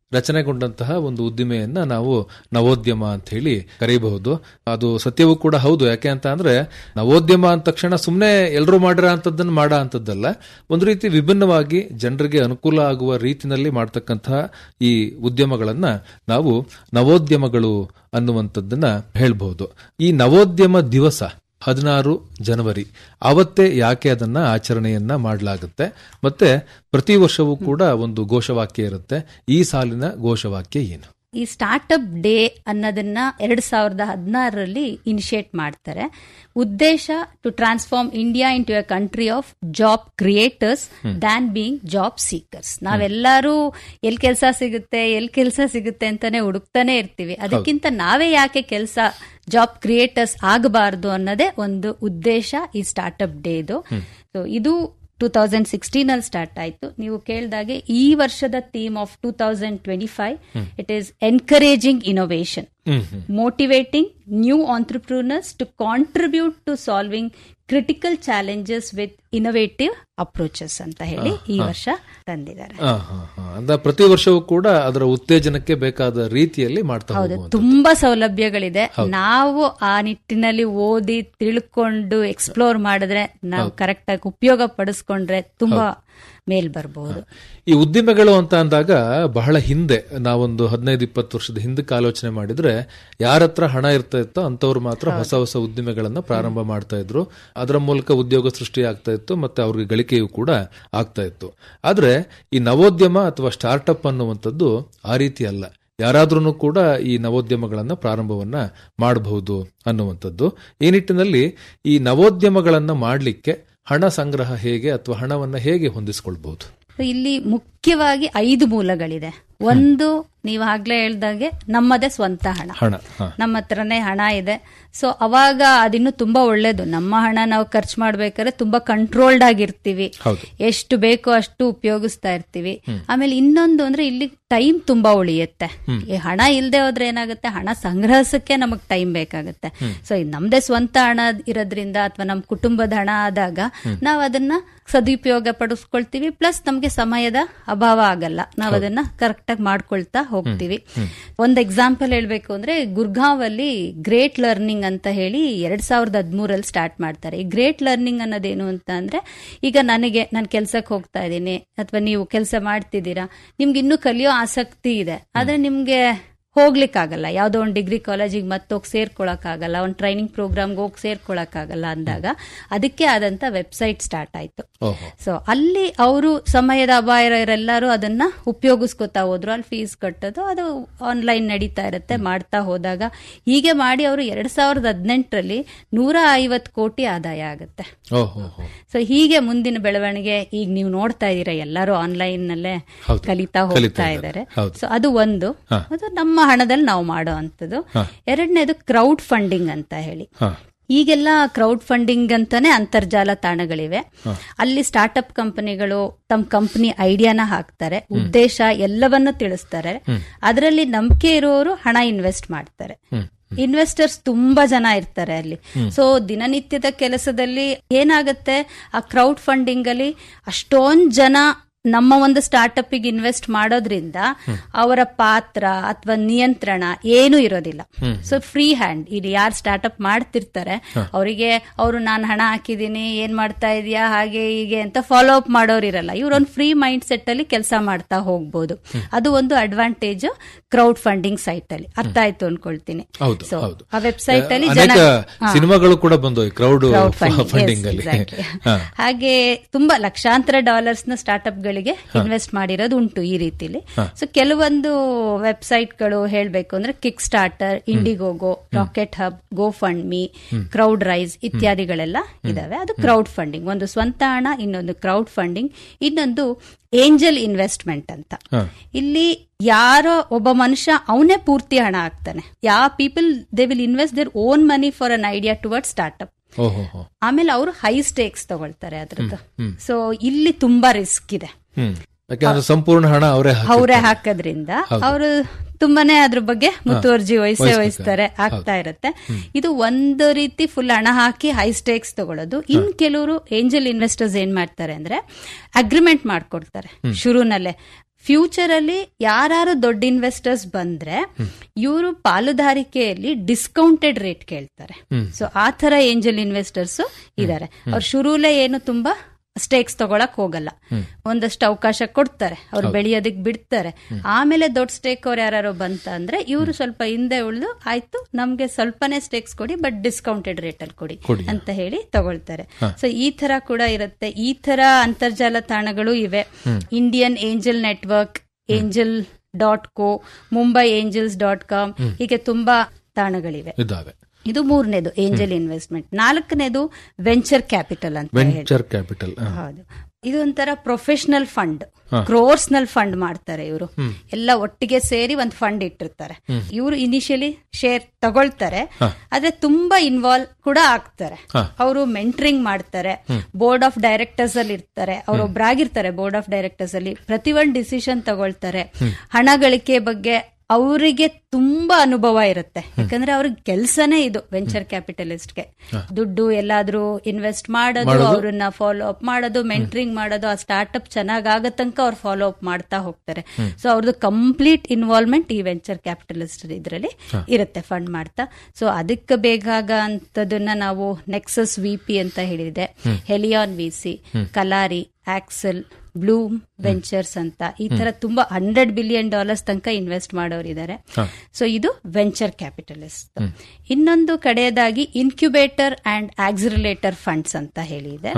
ರಚನೆಗೊಂಡಂತಹ ಒಂದು ಉದ್ದಿಮೆಯನ್ನ ನಾವು ನವೋದ್ಯಮ ಅಂತ ಹೇಳಿ ಕರೆಯಬಹುದು ಅದು ಸತ್ಯವೂ ಕೂಡ ಹೌದು ಯಾಕೆ ಅಂತ ಅಂದ್ರೆ ನವೋದ್ಯಮ ಅಂದ ತಕ್ಷಣ ಸುಮ್ಮನೆ ಎಲ್ಲರೂ ಮಾಡಿರೋ ಅಂತದ್ದನ್ನು ಮಾಡ ಅಂತದ್ದಲ್ಲ ಒಂದು ರೀತಿ ವಿಭಿನ್ನವಾಗಿ ಜನರಿಗೆ ಅನುಕೂಲ ಆಗುವ ರೀತಿನಲ್ಲಿ ಮಾಡ್ತಕ್ಕಂತಹ ಈ ಉದ್ಯಮಗಳನ್ನ ನಾವು ನವೋದ್ಯಮಗಳು ಅನ್ನುವಂಥದ್ದನ್ನ ಹೇಳ್ಬಹುದು ಈ ನವೋದ್ಯಮ ದಿವಸ ಹದಿನಾರು ಜನವರಿ ಅವತ್ತೇ ಯಾಕೆ ಅದನ್ನ ಆಚರಣೆಯನ್ನ ಮಾಡಲಾಗುತ್ತೆ ಮತ್ತೆ ಪ್ರತಿ ವರ್ಷವೂ ಕೂಡ ಒಂದು ಘೋಷವಾಕ್ಯ ಇರುತ್ತೆ ಈ ಸಾಲಿನ ಘೋಷವಾಕ್ಯ ಏನು ಈ ಸ್ಟಾರ್ಟ್ಅಪ್ ಡೇ ಅನ್ನೋದನ್ನ ಎರಡ್ ಸಾವಿರದ ಹದಿನಾರರಲ್ಲಿ ಇನಿಷಿಯೇಟ್ ಮಾಡ್ತಾರೆ ಉದ್ದೇಶ to transform India into a country of job creators than being job seekers ನಾವೆಲ್ಲರೂ ಎಲ್ ಕೆಲಸ ಸಿಗುತ್ತೆ ಎಲ್ ಕೆಲಸ ಸಿಗುತ್ತೆ ಅಂತಾನೆ ಹುಡುಕ್ತಾನೆ ಇರ್ತೀವಿ ಅದಕ್ಕಿಂತ ನಾವೇ ಯಾಕೆ ಕೆಲಸ ಜಾಬ್ ಕ್ರಿಯೇಟರ್ಸ್ ಆಗಬಾರದು ಅನ್ನೋದೇ ಒಂದು ಉದ್ದೇಶ ಈ ಸ್ಟಾರ್ಟ್ಅಪ್ ಡೇದು ಸೊ ಇದು ಟೂ ತೌಸಂಡ್ ಸಿಕ್ಸ್ಟೀನ್ ಅಲ್ಲಿ ಸ್ಟಾರ್ಟ್ ಆಯ್ತು ನೀವು ಕೇಳಿದಾಗೆ ಈ ವರ್ಷದ theme of two thousand twenty five it is encouraging innovation motivating new entrepreneurs to contribute to solving critical challenges with innovative approaches ಅಂತ ಹೇಳಿ ಈ ವರ್ಷ ತಂದಿದ್ದಾರೆ ಆ, ಹಾ, ಹಾ. ಅಂದ ಪ್ರತಿ ವರ್ಷವೂ ಕೂಡ ಅದರ ಉತ್ತೇಜನಕ್ಕೆ ಬೇಕಾದ ರೀತಿಯಲ್ಲಿ ಮಾಡ್ತಾ ಹೌದು ಹೋಗುವಂಥದ್ದು. ತುಂಬಾ ಸೌಲಭ್ಯಗಳಿದೆ ನಾವು ಆ ನಿಟ್ಟಿನಲ್ಲಿ ಓದಿ ತಿಳ್ಕೊಂಡು ಎಕ್ಸ್ಪ್ಲೋರ್ ಮಾಡಿದ್ರೆ ನಾವು ಕರೆಕ್ಟ್ ಆಗಿ ಉಪಯೋಗ ಪಡಿಸ್ಕೊಂಡ್ರೆ ತುಂಬಾ ಮೇಲ್ ಬರಬಹುದು ಈ ಉದ್ದಿಮೆಗಳು ಅಂತ ಅಂದಾಗ ಬಹಳ ಹಿಂದೆ ನಾವೊಂದು ಹದಿನೈದು ಇಪ್ಪತ್ತು ವರ್ಷದ ಹಿಂದಕ್ಕೆ ಆಲೋಚನೆ ಮಾಡಿದ್ರೆ ಯಾರ ಹತ್ರ ಹಣ ಇರ್ತಾ ಇತ್ತೋ ಅಂತವ್ರು ಮಾತ್ರ ಹೊಸ ಹೊಸ ಉದ್ದಿಮೆಗಳನ್ನ ಪ್ರಾರಂಭ ಮಾಡ್ತಾ ಇದ್ರು ಅದರ ಮೂಲಕ ಉದ್ಯೋಗ ಸೃಷ್ಟಿ ಆಗ್ತಾ ಇತ್ತು ಮತ್ತೆ ಅವ್ರಿಗೆ ಗಳಿಕೆಯೂ ಕೂಡ ಆಗ್ತಾ ಇತ್ತು ಆದ್ರೆ ಈ ನವೋದ್ಯಮ ಅಥವಾ ಸ್ಟಾರ್ಟ್ಅಪ್ ಅನ್ನುವಂಥದ್ದು ಆ ರೀತಿ ಅಲ್ಲ ಯಾರಾದ್ರೂ ಕೂಡ ಈ ನವೋದ್ಯಮಗಳನ್ನ ಪ್ರಾರಂಭವನ್ನ ಮಾಡಬಹುದು ಅನ್ನುವಂಥದ್ದು ಈ ನಿಟ್ಟಿನಲ್ಲಿ ಈ ನವೋದ್ಯಮಗಳನ್ನ ಮಾಡಲಿಕ್ಕೆ ಹಣ ಸಂಗ್ರಹ ಹೇಗೆ ಅಥವಾ ಹಣವನ್ನ ಹೇಗೆ ಹೊಂದಿಸ್ಕೊಳ್ಬಹುದು ಇಲ್ಲಿ ಮುಖ್ಯವಾಗಿ ಐದು ಮೂಲಗಳಿದೆ ಒಂದು ನೀವು ಆಗ್ಲೇ ಹೇಳ್ದಾಗೆ ನಮ್ಮದೇ ಸ್ವಂತ ಹಣ ಹಣ ಹ. ನಮ್ಮ ಹತ್ರನೇ ಹಣ ಇದೆ ಸೊ ಅವಾಗ ಅದಿನ್ನು ತುಂಬಾ ಒಳ್ಳೇದು ನಮ್ಮ ಹಣ ನಾವು ಖರ್ಚು ಮಾಡ್ಬೇಕಾದ್ರೆ ತುಂಬಾ ಕಂಟ್ರೋಲ್ಡ್ ಆಗಿರ್ತೀವಿ ಹೌದು. ಎಷ್ಟು ಬೇಕೋ ಅಷ್ಟು ಉಪಯೋಗಿಸ್ತಾ ಇರ್ತೀವಿ ಆಮೇಲೆ ಇನ್ನೊಂದು ಅಂದ್ರೆ ಇಲ್ಲಿ ಟೈಮ್ ತುಂಬಾ ಉಳಿಯುತ್ತೆ ಈ ಹಣ ಇಲ್ಲದೆ ಹೋದ್ರೆ ಏನಾಗುತ್ತೆ ಹಣ ಸಂಗ್ರಹಿಸಕ್ಕೆ ನಮಗ್ ಟೈಮ್ ಬೇಕಾಗುತ್ತೆ ಸೊ ಇದು ನಮ್ದೇ ಸ್ವಂತ ಹಣ ಇರೋದ್ರಿಂದ ಅಥವಾ ನಮ್ಮ ಕುಟುಂಬದ ಹಣ ಆದಾಗ ನಾವು ಅದನ್ನ ಸದುಪಯೋಗ ಪಡಿಸ್ಕೊಳ್ತೀವಿ ಪ್ಲಸ್ ನಮ್ಗೆ ಸಮಯದ ಅಭಾವ ಆಗಲ್ಲ ನಾವು ಅದನ್ನ ಕರೆಕ್ಟ್ ಆಗಿ ಮಾಡ್ಕೊಳ್ತಾ ಹೋಗ್ತೀವಿ ಒಂದ್ ಎಕ್ಸಾಂಪಲ್ ಹೇಳ್ಬೇಕು ಅಂದ್ರೆ ಗುರ್ಗಾಂವ್ ಅಲ್ಲಿ ಗ್ರೇಟ್ ಲರ್ನಿಂಗ್ ಅಂತ ಹೇಳಿ ಎರಡ್ ಸಾವಿರದ ಹದಿಮೂರಲ್ಲಿ ಸ್ಟಾರ್ಟ್ ಮಾಡ್ತಾರೆ ಈ ಗ್ರೇಟ್ ಲರ್ನಿಂಗ್ ಅನ್ನೋದೇನು ಅಂತ ಅಂದ್ರೆ ಈಗ ನನಗೆ ನಾನು ಕೆಲ್ಸಕ್ಕೆ ಹೋಗ್ತಾ ಇದ್ದೀನಿ ಅಥವಾ ನೀವು ಕೆಲಸ ಮಾಡ್ತಿದ್ದೀರಾ ನಿಮ್ಗೆ ಇನ್ನೂ ಕಲಿಯೋ ಆಸಕ್ತಿ ಇದೆ ಆದ್ರೆ ನಿಮ್ಗೆ ಹೋಗ್ಲಿಕ್ಕಾಗಲ್ಲ ಯಾವ್ದೋ ಒಂದು ಡಿಗ್ರಿ ಕಾಲೇಜಿಗೆ ಮತ್ತೋಗಿ ಸೇರ್ಕೊಳಕ್ಕಾಗಲ್ಲ ಒಂದು ಟ್ರೈನಿಂಗ್ ಪ್ರೋಗ್ರಾಮ್ಗೆ ಹೋಗಿ ಸೇರ್ಕೊಳಕ್ಕಾಗಲ್ಲ ಅಂದಾಗ ಅದಕ್ಕೆ ಆದಂತ ವೆಬ್ಸೈಟ್ ಸ್ಟಾರ್ಟ್ ಆಯ್ತು ಓಹೋ ಸೊ ಅಲ್ಲಿ ಅವರು ಸಮಯದ ಅಪಾಯ ಎಲ್ಲರೂ ಅದನ್ನ ಉಪಯೋಗಿಸ್ಕೊತಾ ಹೋದ್ರು ಅಲ್ಲಿ ಫೀಸ್ ಕಟ್ಟೋದು ಅದು ಆನ್ಲೈನ್ ನಡೀತಾ ಇರುತ್ತೆ ಮಾಡ್ತಾ ಹೋದಾಗ ಹೀಗೆ ಮಾಡಿ ಅವರು ಎರಡ್ ಸಾವಿರದ ಹದಿನೆಂಟರಲ್ಲಿ ನೂರ ಐವತ್ತು ಕೋಟಿ ಆದಾಯ ಆಗುತ್ತೆ ಓಹೋ ಹೋ. ಸೊ ಹೀಗೆ ಮುಂದಿನ ಬೆಳವಣಿಗೆ ಈಗ ನೀವು ನೋಡ್ತಾ ಇದ್ದೀರಾ ಎಲ್ಲರೂ ಆನ್ಲೈನ್ ನಲ್ಲೇ ಹೌದು. ಕಲಿತಾ ಕಲಿತಾ ಹೋಗ್ತಾ ಇದ್ದಾರೆ. ಇದ್ದಾರೆ ಹೌದು. ಸೊ ಅದು ಒಂದು ಅದು ನಮ್ಮ ಹಣದಲ್ಲಿ ನಾವು ಮಾಡೋ ಅಂಥದ್ದು ಎರಡನೇದು ಕ್ರೌಡ್ ಫಂಡಿಂಗ್ ಅಂತ ಹೇಳಿ ಹ. ಈಗೆಲ್ಲ ಕ್ರೌಡ್ ಫಂಡಿಂಗ್ ಅಂತಾನೆ ಅಂತರ್ಜಾಲ ತಾಣಗಳಿವೆ ಅಲ್ಲಿ ಸ್ಟಾರ್ಟ್ಅಪ್ ಕಂಪನಿಗಳು ತಮ್ಮ ಕಂಪನಿ ಐಡಿಯಾನ ಹಾಕ್ತಾರೆ ಉದ್ದೇಶ ಎಲ್ಲವನ್ನೂ ತಿಳಿಸ್ತಾರೆ ಅದರಲ್ಲಿ ನಂಬಿಕೆ ಇರುವವರು ಹಣ ಇನ್ವೆಸ್ಟ್ ಮಾಡ್ತಾರೆ ಇನ್ವೆಸ್ಟರ್ಸ್ ತುಂಬಾ ಜನ ಇರ್ತಾರೆ ಅಲ್ಲಿ ಸೊ ದಿನನಿತ್ಯದ ಕೆಲಸದಲ್ಲಿ ಏನಾಗುತ್ತೆ ಆ ಕ್ರೌಡ್ ಫಂಡಿಂಗ್ ಅಲ್ಲಿ ಅಷ್ಟೊಂದ್ ಜನ ನಮ್ಮ ಒಂದು ಸ್ಟಾರ್ಟ್ಅಪ್ ಗೆ ಇನ್ವೆಸ್ಟ್ ಮಾಡೋದ್ರಿಂದ ಅವರ ಪಾತ್ರ ಅಥವಾ ನಿಯಂತ್ರಣ ಏನು ಇರೋದಿಲ್ಲ ಸೊ ಫ್ರೀ ಹ್ಯಾಂಡ್ ಇಲ್ಲಿ ಯಾರು ಸ್ಟಾರ್ಟ್ಅಪ್ ಮಾಡ್ತಿರ್ತಾರೆ ಅವರಿಗೆ ಅವರು ನಾನು ಹಣ ಹಾಕಿದೀನಿ ಏನ್ ಮಾಡ್ತಾ ಇದೀಯಾ ಹಾಗೆ ಹೀಗೆ ಅಂತ ಫಾಲೋ ಅಪ್ ಮಾಡೋರು ಇರಲ್ಲ ಇವ್ರೊಂದು ಫ್ರೀ ಮೈಂಡ್ ಸೆಟ್ ಅಲ್ಲಿ ಕೆಲಸ ಮಾಡ್ತಾ ಹೋಗ್ಬೋದು ಅದು ಒಂದು ಅಡ್ವಾಂಟೇಜ್ ಕ್ರೌಡ್ ಫಂಡಿಂಗ್ ಸೈಟ್ ಅಲ್ಲಿ ಅರ್ಥ ಆಯ್ತು ಅನ್ಕೊಳ್ತೀನಿ ಹೌದು ಸೊ ಹೌದು ಆ ವೆಬ್ಸೈಟ್ ಅಲ್ಲಿ ಜನ ಅನೇಕ ಹಾ. ಸಿನಿಮಾಗಳು ಕೂಡ ಬಂದು crowd Crowd funding, funding yes, ಅಲ್ಲಿ exactly. ಹ. ಹಾಗೆ ತುಂಬಾ ಲಕ್ಷಾಂತರ ಡಾಲರ್ಸ್ ನ ಸ್ಟಾರ್ಟ್ಅಪ್ ಗಳಿಗೆ ಇನ್ವೆಸ್ಟ್ ಮಾಡಿರೋದು ಉಂಟು ಈ ರೀತಿಲಿ ಸೊ ಕೆಲವೊಂದು ವೆಬ್ಸೈಟ್ ಗಳು ಹೇಳ್ಬೇಕು ಅಂದ್ರೆ Kickstarter Indiegogo Rockethub GoFundMe Crowdrise ಇತ್ಯಾದಿಗಳೆಲ್ಲ ಇದಾವೆ ಅದು ಕ್ರೌಡ್ ಫಂಡಿಂಗ್ ಒಂದು ಸ್ವಂತ ಹಣ ಇನ್ನೊಂದು ಕ್ರೌಡ್ ಫಂಡಿಂಗ್ ಇನ್ನೊಂದು ಏಂಜಲ್ ಇನ್ವೆಸ್ಟ್ಮೆಂಟ್ ಅಂತ ಇಲ್ಲಿ ಯಾರೋ ಒಬ್ಬ ಮನುಷ್ಯ ಅವನೇ ಪೂರ್ತಿ ಹಣ ಹಾಕ್ತಾನೆ ಯಾವ people they will invest their own money for an idea toward startup ಓಹೋ ಹೋ. ಆಮೇಲೆ ಅವರು ಹೈ ಸ್ಟೇಕ್ಸ್ ತಗೊಳ್ತಾರೆ ಅದ್ರದ್ದು ಸೊ ಇಲ್ಲಿ ತುಂಬಾ ರಿಸ್ಕ್ ಇದೆ ಹ್ಮ್ ಯಾಕಂದ್ರೆ ಸಂಪೂರ್ಣ ಹಣ ಅವರೇ ಅವರೇ ಹಾಕೋದ್ರಿಂದ ಅವರು ತುಂಬಾನೇ ಅದ್ರ ಬಗ್ಗೆ ಮುತುವರ್ಜಿ ವಹಿಸೇ ವಹಿಸ್ತಾರೆ ಆಗ್ತಾ ಇರುತ್ತೆ ಇದು ಒಂದು ರೀತಿ ಫುಲ್ ಹಣ ಹಾಕಿ ಹೈ ಸ್ಟೇಕ್ಸ್ ತಗೊಳ್ಳೋದು ಇನ್ ಕೆಲವರು ಏಂಜಲ್ ಇನ್ವೆಸ್ಟರ್ಸ್ ಏನ್ ಮಾಡ್ತಾರೆ ಅಂದ್ರೆ ಅಗ್ರಿಮೆಂಟ್ ಮಾಡ್ಕೊಡ್ತಾರೆ ಶುರುನಲ್ಲೇ ಫ್ಯೂಚರ್ ಅಲ್ಲಿ ಯಾರು ದೊಡ್ಡ ಇನ್ವೆಸ್ಟರ್ಸ್ ಬಂದ್ರೆ ಇವರು ಪಾಲುದಾರಿಕೆಯಲ್ಲಿ ಡಿಸ್ಕೌಂಟೆಡ್ ರೇಟ್ ಕೇಳ್ತಾರೆ ಸೊ ಆ ತರ ಏಂಜಲ್ ಇನ್ವೆಸ್ಟರ್ಸ್ ಇದಾರೆ ಅವ್ರು ಶುರುಲೇ ಏನು ತುಂಬಾ ಸ್ಟೇಕ್ಸ್ ತಗೊಳಕ್ ಹೋಗಲ್ಲ ಒಂದಷ್ಟು ಅವಕಾಶ ಕೊಡ್ತಾರೆ ಅವ್ರು ಬೆಳೆಯೋದಕ್ ಬಿಡ್ತಾರೆ ಆಮೇಲೆ ದೊಡ್ಡ ಸ್ಟೇಕ್ ಅವ್ರು ಯಾರು ಬಂತ ಅಂದ್ರೆ ಇವರು ಸ್ವಲ್ಪ ಹಿಂದೆ ಉಳಿದು ಆಯ್ತು ನಮ್ಗೆ ಸ್ವಲ್ಪನೇ ಸ್ಟೇಕ್ಸ್ ಕೊಡಿ ಬಟ್ ಡಿಸ್ಕೌಂಟೆಡ್ ರೇಟ್ ಅಲ್ಲಿ ಕೊಡಿ ಕೊಡಿ. ಅಂತ ಹೇಳಿ ತಗೊಳ್ತಾರೆ ಸೊ ಈ ತರ ಕೂಡ ಇರುತ್ತೆ ಈ ತರ ಅಂತರ್ಜಾಲ ತಾಣಗಳು ಇವೆ Indian angel network angel dot co Mumbai angels dot com ಹೀಗೆ ತುಂಬಾ ತಾಣಗಳಿವೆ ಇದಾವೆ ಇದು ಮೂರನೇದು ಏಂಜಲ್ ಇನ್ವೆಸ್ಟ್ಮೆಂಟ್ ನಾಲ್ಕನೇದು ವೆಂಚರ್ ಕ್ಯಾಪಿಟಲ್ ಅಂತ ಹೇಳಿ ವೆಂಚರ್ ಕ್ಯಾಪಿಟಲ್ ಹೌದು ಇದು ಒಂಥರ ಪ್ರೊಫೆಷನಲ್ ಫಂಡ್ ಕ್ರೋರ್ಸ್ ನಲ್ಲಿ ಫಂಡ್ ಮಾಡ್ತಾರೆ ಇವರು ಎಲ್ಲ ಒಟ್ಟಿಗೆ ಸೇರಿ ಒಂದು ಫಂಡ್ ಇಟ್ಟಿರ್ತಾರೆ ಇವರು ಇನಿಷಿಯಲಿ ಶೇರ್ ತಗೊಳ್ತಾರೆ ಆದ್ರೆ ತುಂಬಾ ಇನ್ವಾಲ್ವ್ ಕೂಡ ಆಗ್ತಾರೆ ಅವರು ಮೆಂಟ್ರಿಂಗ್ ಮಾಡ್ತಾರೆ ಬೋರ್ಡ್ ಆಫ್ ಡೈರೆಕ್ಟರ್ಸ್ ಅಲ್ಲಿ ಇರ್ತಾರೆ ಅವರೊಬ್ಬರಾಗಿರ್ತಾರೆ ಬೋರ್ಡ್ ಆಫ್ ಡೈರೆಕ್ಟರ್ಸ್ ಅಲ್ಲಿ ಪ್ರತಿ ಒಂದು ಡಿಸಿಷನ್ ತಗೊಳ್ತಾರೆ ಹಣ ಗಳಿಕೆ ಬಗ್ಗೆ ಅವರಿಗೆ ತುಂಬಾ ಅನುಭವ ಇರುತ್ತೆ ಯಾಕಂದ್ರೆ ಅವ್ರಿಗೆ ಕೆಲಸನೇ ಇದು ವೆಂಚರ್ ಕ್ಯಾಪಿಟಲಿಸ್ಟ್ಗೆ ದುಡ್ಡು ಎಲ್ಲಾದ್ರೂ ಇನ್ವೆಸ್ಟ್ ಮಾಡೋದು ಅವ್ರನ್ನ ಫಾಲೋ ಅಪ್ ಮಾಡೋದು ಮೆಂಟ್ರಿಂಗ್ ಮಾಡೋದು ಆ ಸ್ಟಾರ್ಟ್ಅಪ್ ಚೆನ್ನಾಗ್ ಆಗೋ ತನಕ ಅವ್ರು ಫಾಲೋ ಅಪ್ ಮಾಡ್ತಾ ಹೋಗ್ತಾರೆ ಸೊ ಅವ್ರದ್ದು ಕಂಪ್ಲೀಟ್ ಇನ್ವಾಲ್ವ್ಮೆಂಟ್ ಈ ವೆಂಚರ್ ಕ್ಯಾಪಿಟಲಿಸ್ಟ್ ಇದರಲ್ಲಿ ಇರುತ್ತೆ ಫಂಡ್ ಮಾಡ್ತಾ ಸೊ ಅದಕ್ಕೆ ಬೇಕಾಗ ಅಂತದನ್ನ ನಾವು ನೆಕ್ಸಸ್ ವಿ ಪಿ ಅಂತ ಹೇಳಿದೆ Helion V C Kalaari Accel Blume Ventures ಅಂತ ಈ ತರ ತುಂಬಾ ಹಂಡ್ರೆಡ್ ಬಿಲಿಯನ್ ಡಾಲರ್ಸ್ ತನಕ ಇನ್ವೆಸ್ಟ್ ಮಾಡೋರಿದ್ದಾರೆ ಸೊ ಇದು ವೆಂಚರ್ ಕ್ಯಾಪಿಟಲಿಸ್ಟ್ ಇನ್ನೊಂದು ಕಡೆಯದಾಗಿ ಇನ್ಕ್ಯುಬೇಟರ್ ಅಂಡ್ ಆಕ್ಸಿಲೇಟರ್ ಫಂಡ್ಸ್ ಅಂತ ಹೇಳಿದೆ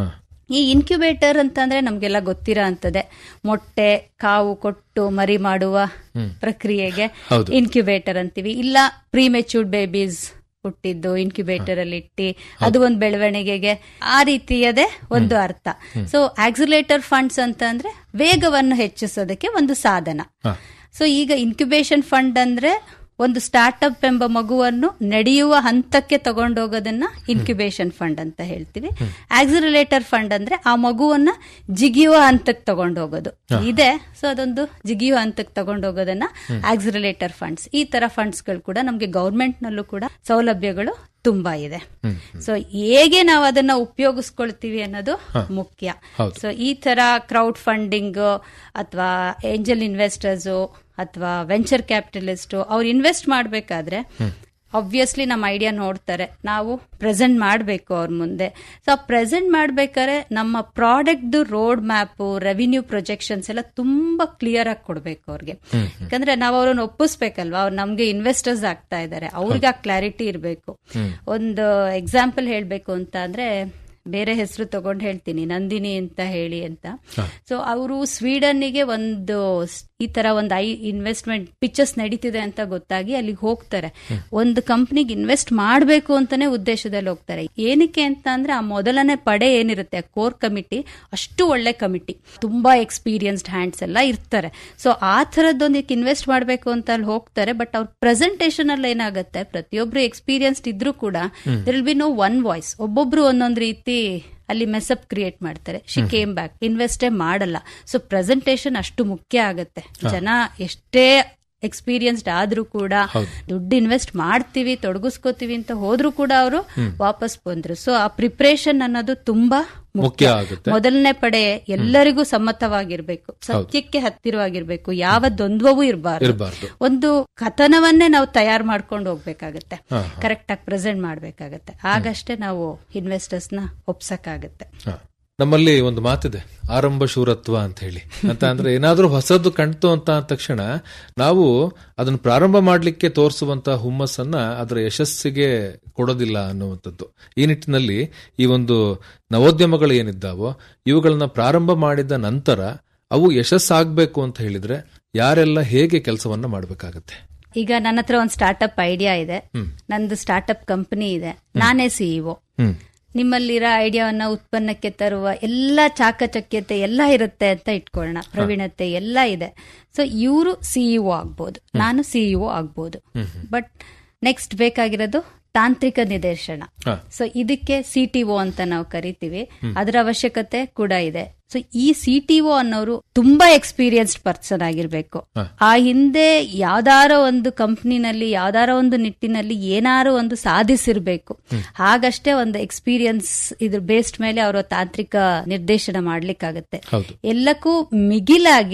ಈ ಇನ್ಕ್ಯುಬೇಟರ್ ಅಂತಂದ್ರೆ ನಮ್ಗೆಲ್ಲ ಗೊತ್ತಿರೋ ಅಂತದೆ ಮೊಟ್ಟೆ ಕಾವು ಕೊಟ್ಟು ಮರಿ ಮಾಡುವ ಪ್ರಕ್ರಿಯೆಗೆ ಇನ್ಕ್ಯುಬೇಟರ್ ಅಂತೀವಿ ಇಲ್ಲ ಪ್ರೀಮೆಚೂರ್ಡ್ ಬೇಬೀಸ್ ಹುಟ್ಟಿದ್ದು ಇನ್ಕ್ಯುಬೇಟರ್ ಅಲ್ಲಿ ಇಟ್ಟಿ ಅದು ಒಂದು ಬೆಳವಣಿಗೆಗೆ ಆ ರೀತಿಯದೇ ಒಂದು ಅರ್ಥ ಸೊ ಆಕ್ಸಿಲೇಟರ್ ಫಂಡ್ಸ್ ಅಂತ ಅಂದ್ರೆ ವೇಗವನ್ನು ಹೆಚ್ಚಿಸೋದಕ್ಕೆ ಒಂದು ಸಾಧನ ಸೊ ಈಗ ಇನ್ಕ್ಯುಬೇಷನ್ ಫಂಡ್ ಅಂದ್ರೆ ಒಂದು ಸ್ಟಾರ್ಟ್ಅಪ್ ಎಂಬ ಮಗುವನ್ನು ನಡೆಯುವ ಹಂತಕ್ಕೆ ತಗೊಂಡೋಗೋದನ್ನ ಇನ್ಕ್ಯುಬೇಷನ್ ಫಂಡ್ ಅಂತ ಹೇಳ್ತೀವಿ ಆಕ್ಸಿಲೇಟರ್ ಫಂಡ್ ಅಂದ್ರೆ ಆ ಮಗುವನ್ನ ಜಿಗಿಯುವ ಹಂತಕ್ಕೆ ತಗೊಂಡೋಗೋದು ಇದೆ ಸೊ ಅದೊಂದು ಜಿಗಿಯುವ ಹಂತಕ್ಕೆ ತಗೊಂಡೋಗೋದನ್ನ ಆಕ್ಸಿಲೇಟರ್ ಫಂಡ್ಸ್ ಈ ತರ ಫಂಡ್ಸ್ ಗಳು ಕೂಡ ನಮ್ಗೆ ಗವರ್ಮೆಂಟ್ ನಲ್ಲೂ ಕೂಡ ಸೌಲಭ್ಯಗಳು ತುಂಬಾ ಇದೆ ಸೊ ಹೇಗೆ ನಾವು ಅದನ್ನ ಉಪಯೋಗಿಸ್ಕೊಳ್ತೀವಿ ಅನ್ನೋದು ಮುಖ್ಯ ಸೊ ಈ ತರ ಕ್ರೌಡ್ ಫಂಡಿಂಗ್ ಅಥವಾ ಏಂಜಲ್ ಇನ್ವೆಸ್ಟರ್ಸ್ ಅಥವಾ ವೆಂಚರ್ ಕ್ಯಾಪಿಟಲಿಸ್ಟ್ ಅವ್ರು ಇನ್ವೆಸ್ಟ್ ಮಾಡಬೇಕಾದ್ರೆ ಆಬ್ವಿಯಸ್ಲಿ ನಮ್ಮ ಐಡಿಯಾ ನೋಡ್ತಾರೆ ನಾವು ಪ್ರೆಸೆಂಟ್ ಮಾಡಬೇಕು ಅವ್ರ ಮುಂದೆ ಸೊ ಆ ಪ್ರೆಸೆಂಟ್ ಮಾಡ್ಬೇಕಾದ್ರೆ ನಮ್ಮ product road map revenue projections ಎಲ್ಲ ತುಂಬಾ ಕ್ಲಿಯರ್ ಆಗಿ ಕೊಡ್ಬೇಕು ಅವ್ರಿಗೆ ಯಾಕಂದ್ರೆ ನಾವು ಅವ್ರನ್ನ ಒಪ್ಪಿಸ್ಬೇಕಲ್ವಾ ಅವ್ರು ನಮ್ಗೆ ಇನ್ವೆಸ್ಟರ್ಸ್ ಆಗ್ತಾ ಇದ್ದಾರೆ ಅವ್ರಿಗೆ ಆ ಕ್ಲಾರಿಟಿ ಇರಬೇಕು ಒಂದು ಎಕ್ಸಾಂಪಲ್ ಹೇಳ್ಬೇಕು ಅಂತ ಅಂದ್ರೆ ಬೇರೆ ಹೆಸರು ತಗೊಂಡು ಹೇಳ್ತೀನಿ ನಂದಿನಿ ಅಂತ ಹೇಳಿ ಅಂತ ಸೊ ಅವರು ಸ್ವೀಡನ್ನಿಗೆ ಒಂದು ಈ ತರ ಒಂದು ಐ ಇನ್ವೆಸ್ಟ್ಮೆಂಟ್ ಪಿಕ್ಚರ್ಸ್ ನಡೀತಿದೆ ಅಂತ ಗೊತ್ತಾಗಿ ಅಲ್ಲಿಗೆ ಹೋಗ್ತಾರೆ ಒಂದು ಕಂಪ್ನಿಗೆ ಇನ್ವೆಸ್ಟ್ ಮಾಡಬೇಕು ಅಂತಾನೆ ಉದ್ದೇಶದಲ್ಲಿ ಹೋಗ್ತಾರೆ ಏನಕ್ಕೆ ಅಂತ ಅಂದ್ರೆ ಆ ಮೊದಲನೇ ಪಡೆ ಏನಿರುತ್ತೆ ಕೋರ್ ಕಮಿಟಿ ಅಷ್ಟು ಒಳ್ಳೆ ಕಮಿಟಿ ತುಂಬಾ ಎಕ್ಸ್ಪೀರಿಯನ್ಸ್ಡ್ ಹ್ಯಾಂಡ್ಸ್ ಎಲ್ಲ ಇರ್ತಾರೆ ಸೊ ಆ ತರದೊಂದಕ್ಕೆ ಇನ್ವೆಸ್ಟ್ ಮಾಡಬೇಕು ಅಂತ ಅಲ್ಲಿ ಹೋಗ್ತಾರೆ ಬಟ್ ಅವ್ರ ಪ್ರೆಸೆಂಟೇಷನ್ ಅಲ್ಲಿ ಏನಾಗುತ್ತೆ ಪ್ರತಿಯೊಬ್ರು ಎಕ್ಸ್ಪೀರಿಯನ್ಸ್ಡ್ ಇದ್ರೂ ಕೂಡ there will be no one voice ಒಬ್ಬೊಬ್ರು ಒಂದೊಂದು ರೀತಿ ಅಲ್ಲಿ ಮೆಸಪ್ ಕ್ರಿಯೇಟ್ ಮಾಡ್ತಾರೆ ಶಿ ಕೇಮ್ ಬ್ಯಾಕ್ ಇನ್ವೆಸ್ಟೇ ಮಾಡಲ್ಲ ಸೊ ಪ್ರೆಸೆಂಟೇಶನ್ ಅಷ್ಟು ಮುಖ್ಯ ಆಗತ್ತೆ ಜನ ಎಷ್ಟೇ ಎಕ್ಸ್ಪೀರಿಯನ್ಸ್ಡ್ ಆದ್ರೂ ಕೂಡ ದುಡ್ಡು ಇನ್ವೆಸ್ಟ್ ಮಾಡ್ತೀವಿ ತೊಡಗಿಸ್ಕೋತೀವಿ ಅಂತ ಹೋದ್ರು ಕೂಡ ಅವರು ವಾಪಸ್ ಬಂದ್ರು ಸೊ ಆ ಪ್ರಿಪರೇಷನ್ ಅನ್ನೋದು ತುಂಬಾ ಮುಖ್ಯ ಆಗುತ್ತೆ ಮೊದಲನೇ ಪಡೆ ಎಲ್ಲರಿಗೂ ಸಮ್ಮತವಾಗಿರ್ಬೇಕು ಸತ್ಯಕ್ಕೆ ಹತ್ತಿರವಾಗಿರ್ಬೇಕು ಯಾವ ದ್ವಂದ್ವವೂ ಇರಬಾರ್ದು ಇರಬಾರ್ದು ಒಂದು ಕಥನವನ್ನೇ ನಾವು ತಯಾರು ಮಾಡ್ಕೊಂಡು ಹೋಗ್ಬೇಕಾಗತ್ತೆ ಕರೆಕ್ಟ್ ಆಗಿ ಪ್ರೆಸೆಂಟ್ ಮಾಡ್ಬೇಕಾಗತ್ತೆ ಆಗಷ್ಟೇ ನಾವು ಇನ್ವೆಸ್ಟರ್ಸ್ ನ ಒಪ್ಸಕ್ಕಾಗತ್ತೆ ನಮ್ಮಲ್ಲಿ ಒಂದು ಮಾತಿದೆ ಆರಂಭ ಶೂರತ್ವ ಅಂತ ಹೇಳಿ ಅಂತ ಅಂದ್ರೆ ಏನಾದ್ರೂ ಹೊಸದು ಕಾಣ್ತು ಅಂತ ಅಂದ ತಕ್ಷಣ ನಾವು ಅದನ್ನು ಪ್ರಾರಂಭ ಮಾಡ್ಲಿಕ್ಕೆ ತೋರಿಸುವಂತ ಹುಮ್ಮಸ್ಸನ್ನ ಅದರ ಯಶಸ್ಸಿಗೆ ಕೊಡೋದಿಲ್ಲ ಅನ್ನುವಂಥದ್ದು ಈ ನಿಟ್ಟಿನಲ್ಲಿ ಈ ಒಂದು ನವೋದ್ಯಮಗಳು ಏನಿದ್ದಾವೋ ಇವುಗಳನ್ನ ಪ್ರಾರಂಭ ಮಾಡಿದ ನಂತರ ಅವು ಯಶಸ್ಸಾಗಬೇಕು ಅಂತ ಹೇಳಿದ್ರೆ ಯಾರೆಲ್ಲ ಹೇಗೆ ಕೆಲಸವನ್ನ ಮಾಡಬೇಕಾಗತ್ತೆ ಈಗ ನನ್ನ ಹತ್ರ ಒಂದು ಸ್ಟಾರ್ಟ್ಅಪ್ ಐಡಿಯಾ ಇದೆ ನಂದು ಸ್ಟಾರ್ಟ್ಅಪ್ ಕಂಪನಿ ಇದೆ ನಾನೇ ಸಿಇಒ ನಿಮ್ಮಲ್ಲಿರೋ ಐಡಿಯಾವನ್ನ ಉತ್ಪನ್ನಕ್ಕೆ ತರುವ ಎಲ್ಲ ಚಾಕಚಕ್ಯತೆ ಎಲ್ಲ ಇರುತ್ತೆ ಅಂತ ಇಟ್ಕೊಳ್ಳೋಣ ಪ್ರವೀಣತೆ ಎಲ್ಲ ಇದೆ ಸೊ ಇವರು ಸಿಇಒ ಆಗ್ಬೋದು ನಾನು ಸಿಇಒ ಆಗ್ಬೋದು ಬಟ್ ನೆಕ್ಸ್ಟ್ ಬೇಕಾಗಿರೋದು ತಾಂತ್ರಿಕ ನಿರ್ದೇಶನ ಸೊ ಇದಕ್ಕೆ ಸಿಟಿಒ ಅಂತ ನಾವು ಕರಿತೀವಿ ಅದರ ಅವಶ್ಯಕತೆ ಕೂಡ ಇದೆ ಸೊ ಈ ಸಿಟಿಒ ಅನ್ನೋರು ತುಂಬಾ ಎಕ್ಸ್ಪೀರಿಯನ್ಸ್ಡ್ ಪರ್ಸನ್ ಆಗಿರ್ಬೇಕು ಆ ಹಿಂದೆ ಯಾವ್ದಾರೋ ಒಂದು ಕಂಪ್ನಿನಲ್ಲಿ ಯಾವ್ದಾರೋ ಒಂದು ನಿಟ್ಟಿನಲ್ಲಿ ಏನಾರು ಒಂದು ಸಾಧಿಸಿರ್ಬೇಕು ಹಾಗಷ್ಟೇ ಒಂದು ಎಕ್ಸ್ಪೀರಿಯನ್ಸ್ ಇದ್ರ ಬೇಸ್ಡ್ ಮೇಲೆ ಅವರ ತಾಂತ್ರಿಕ ನಿರ್ದೇಶನ ಮಾಡ್ಲಿಕ್ಕಾಗತ್ತೆ ಎಲ್ಲಕ್ಕೂ ಮಿಗಿಲಾಗಿ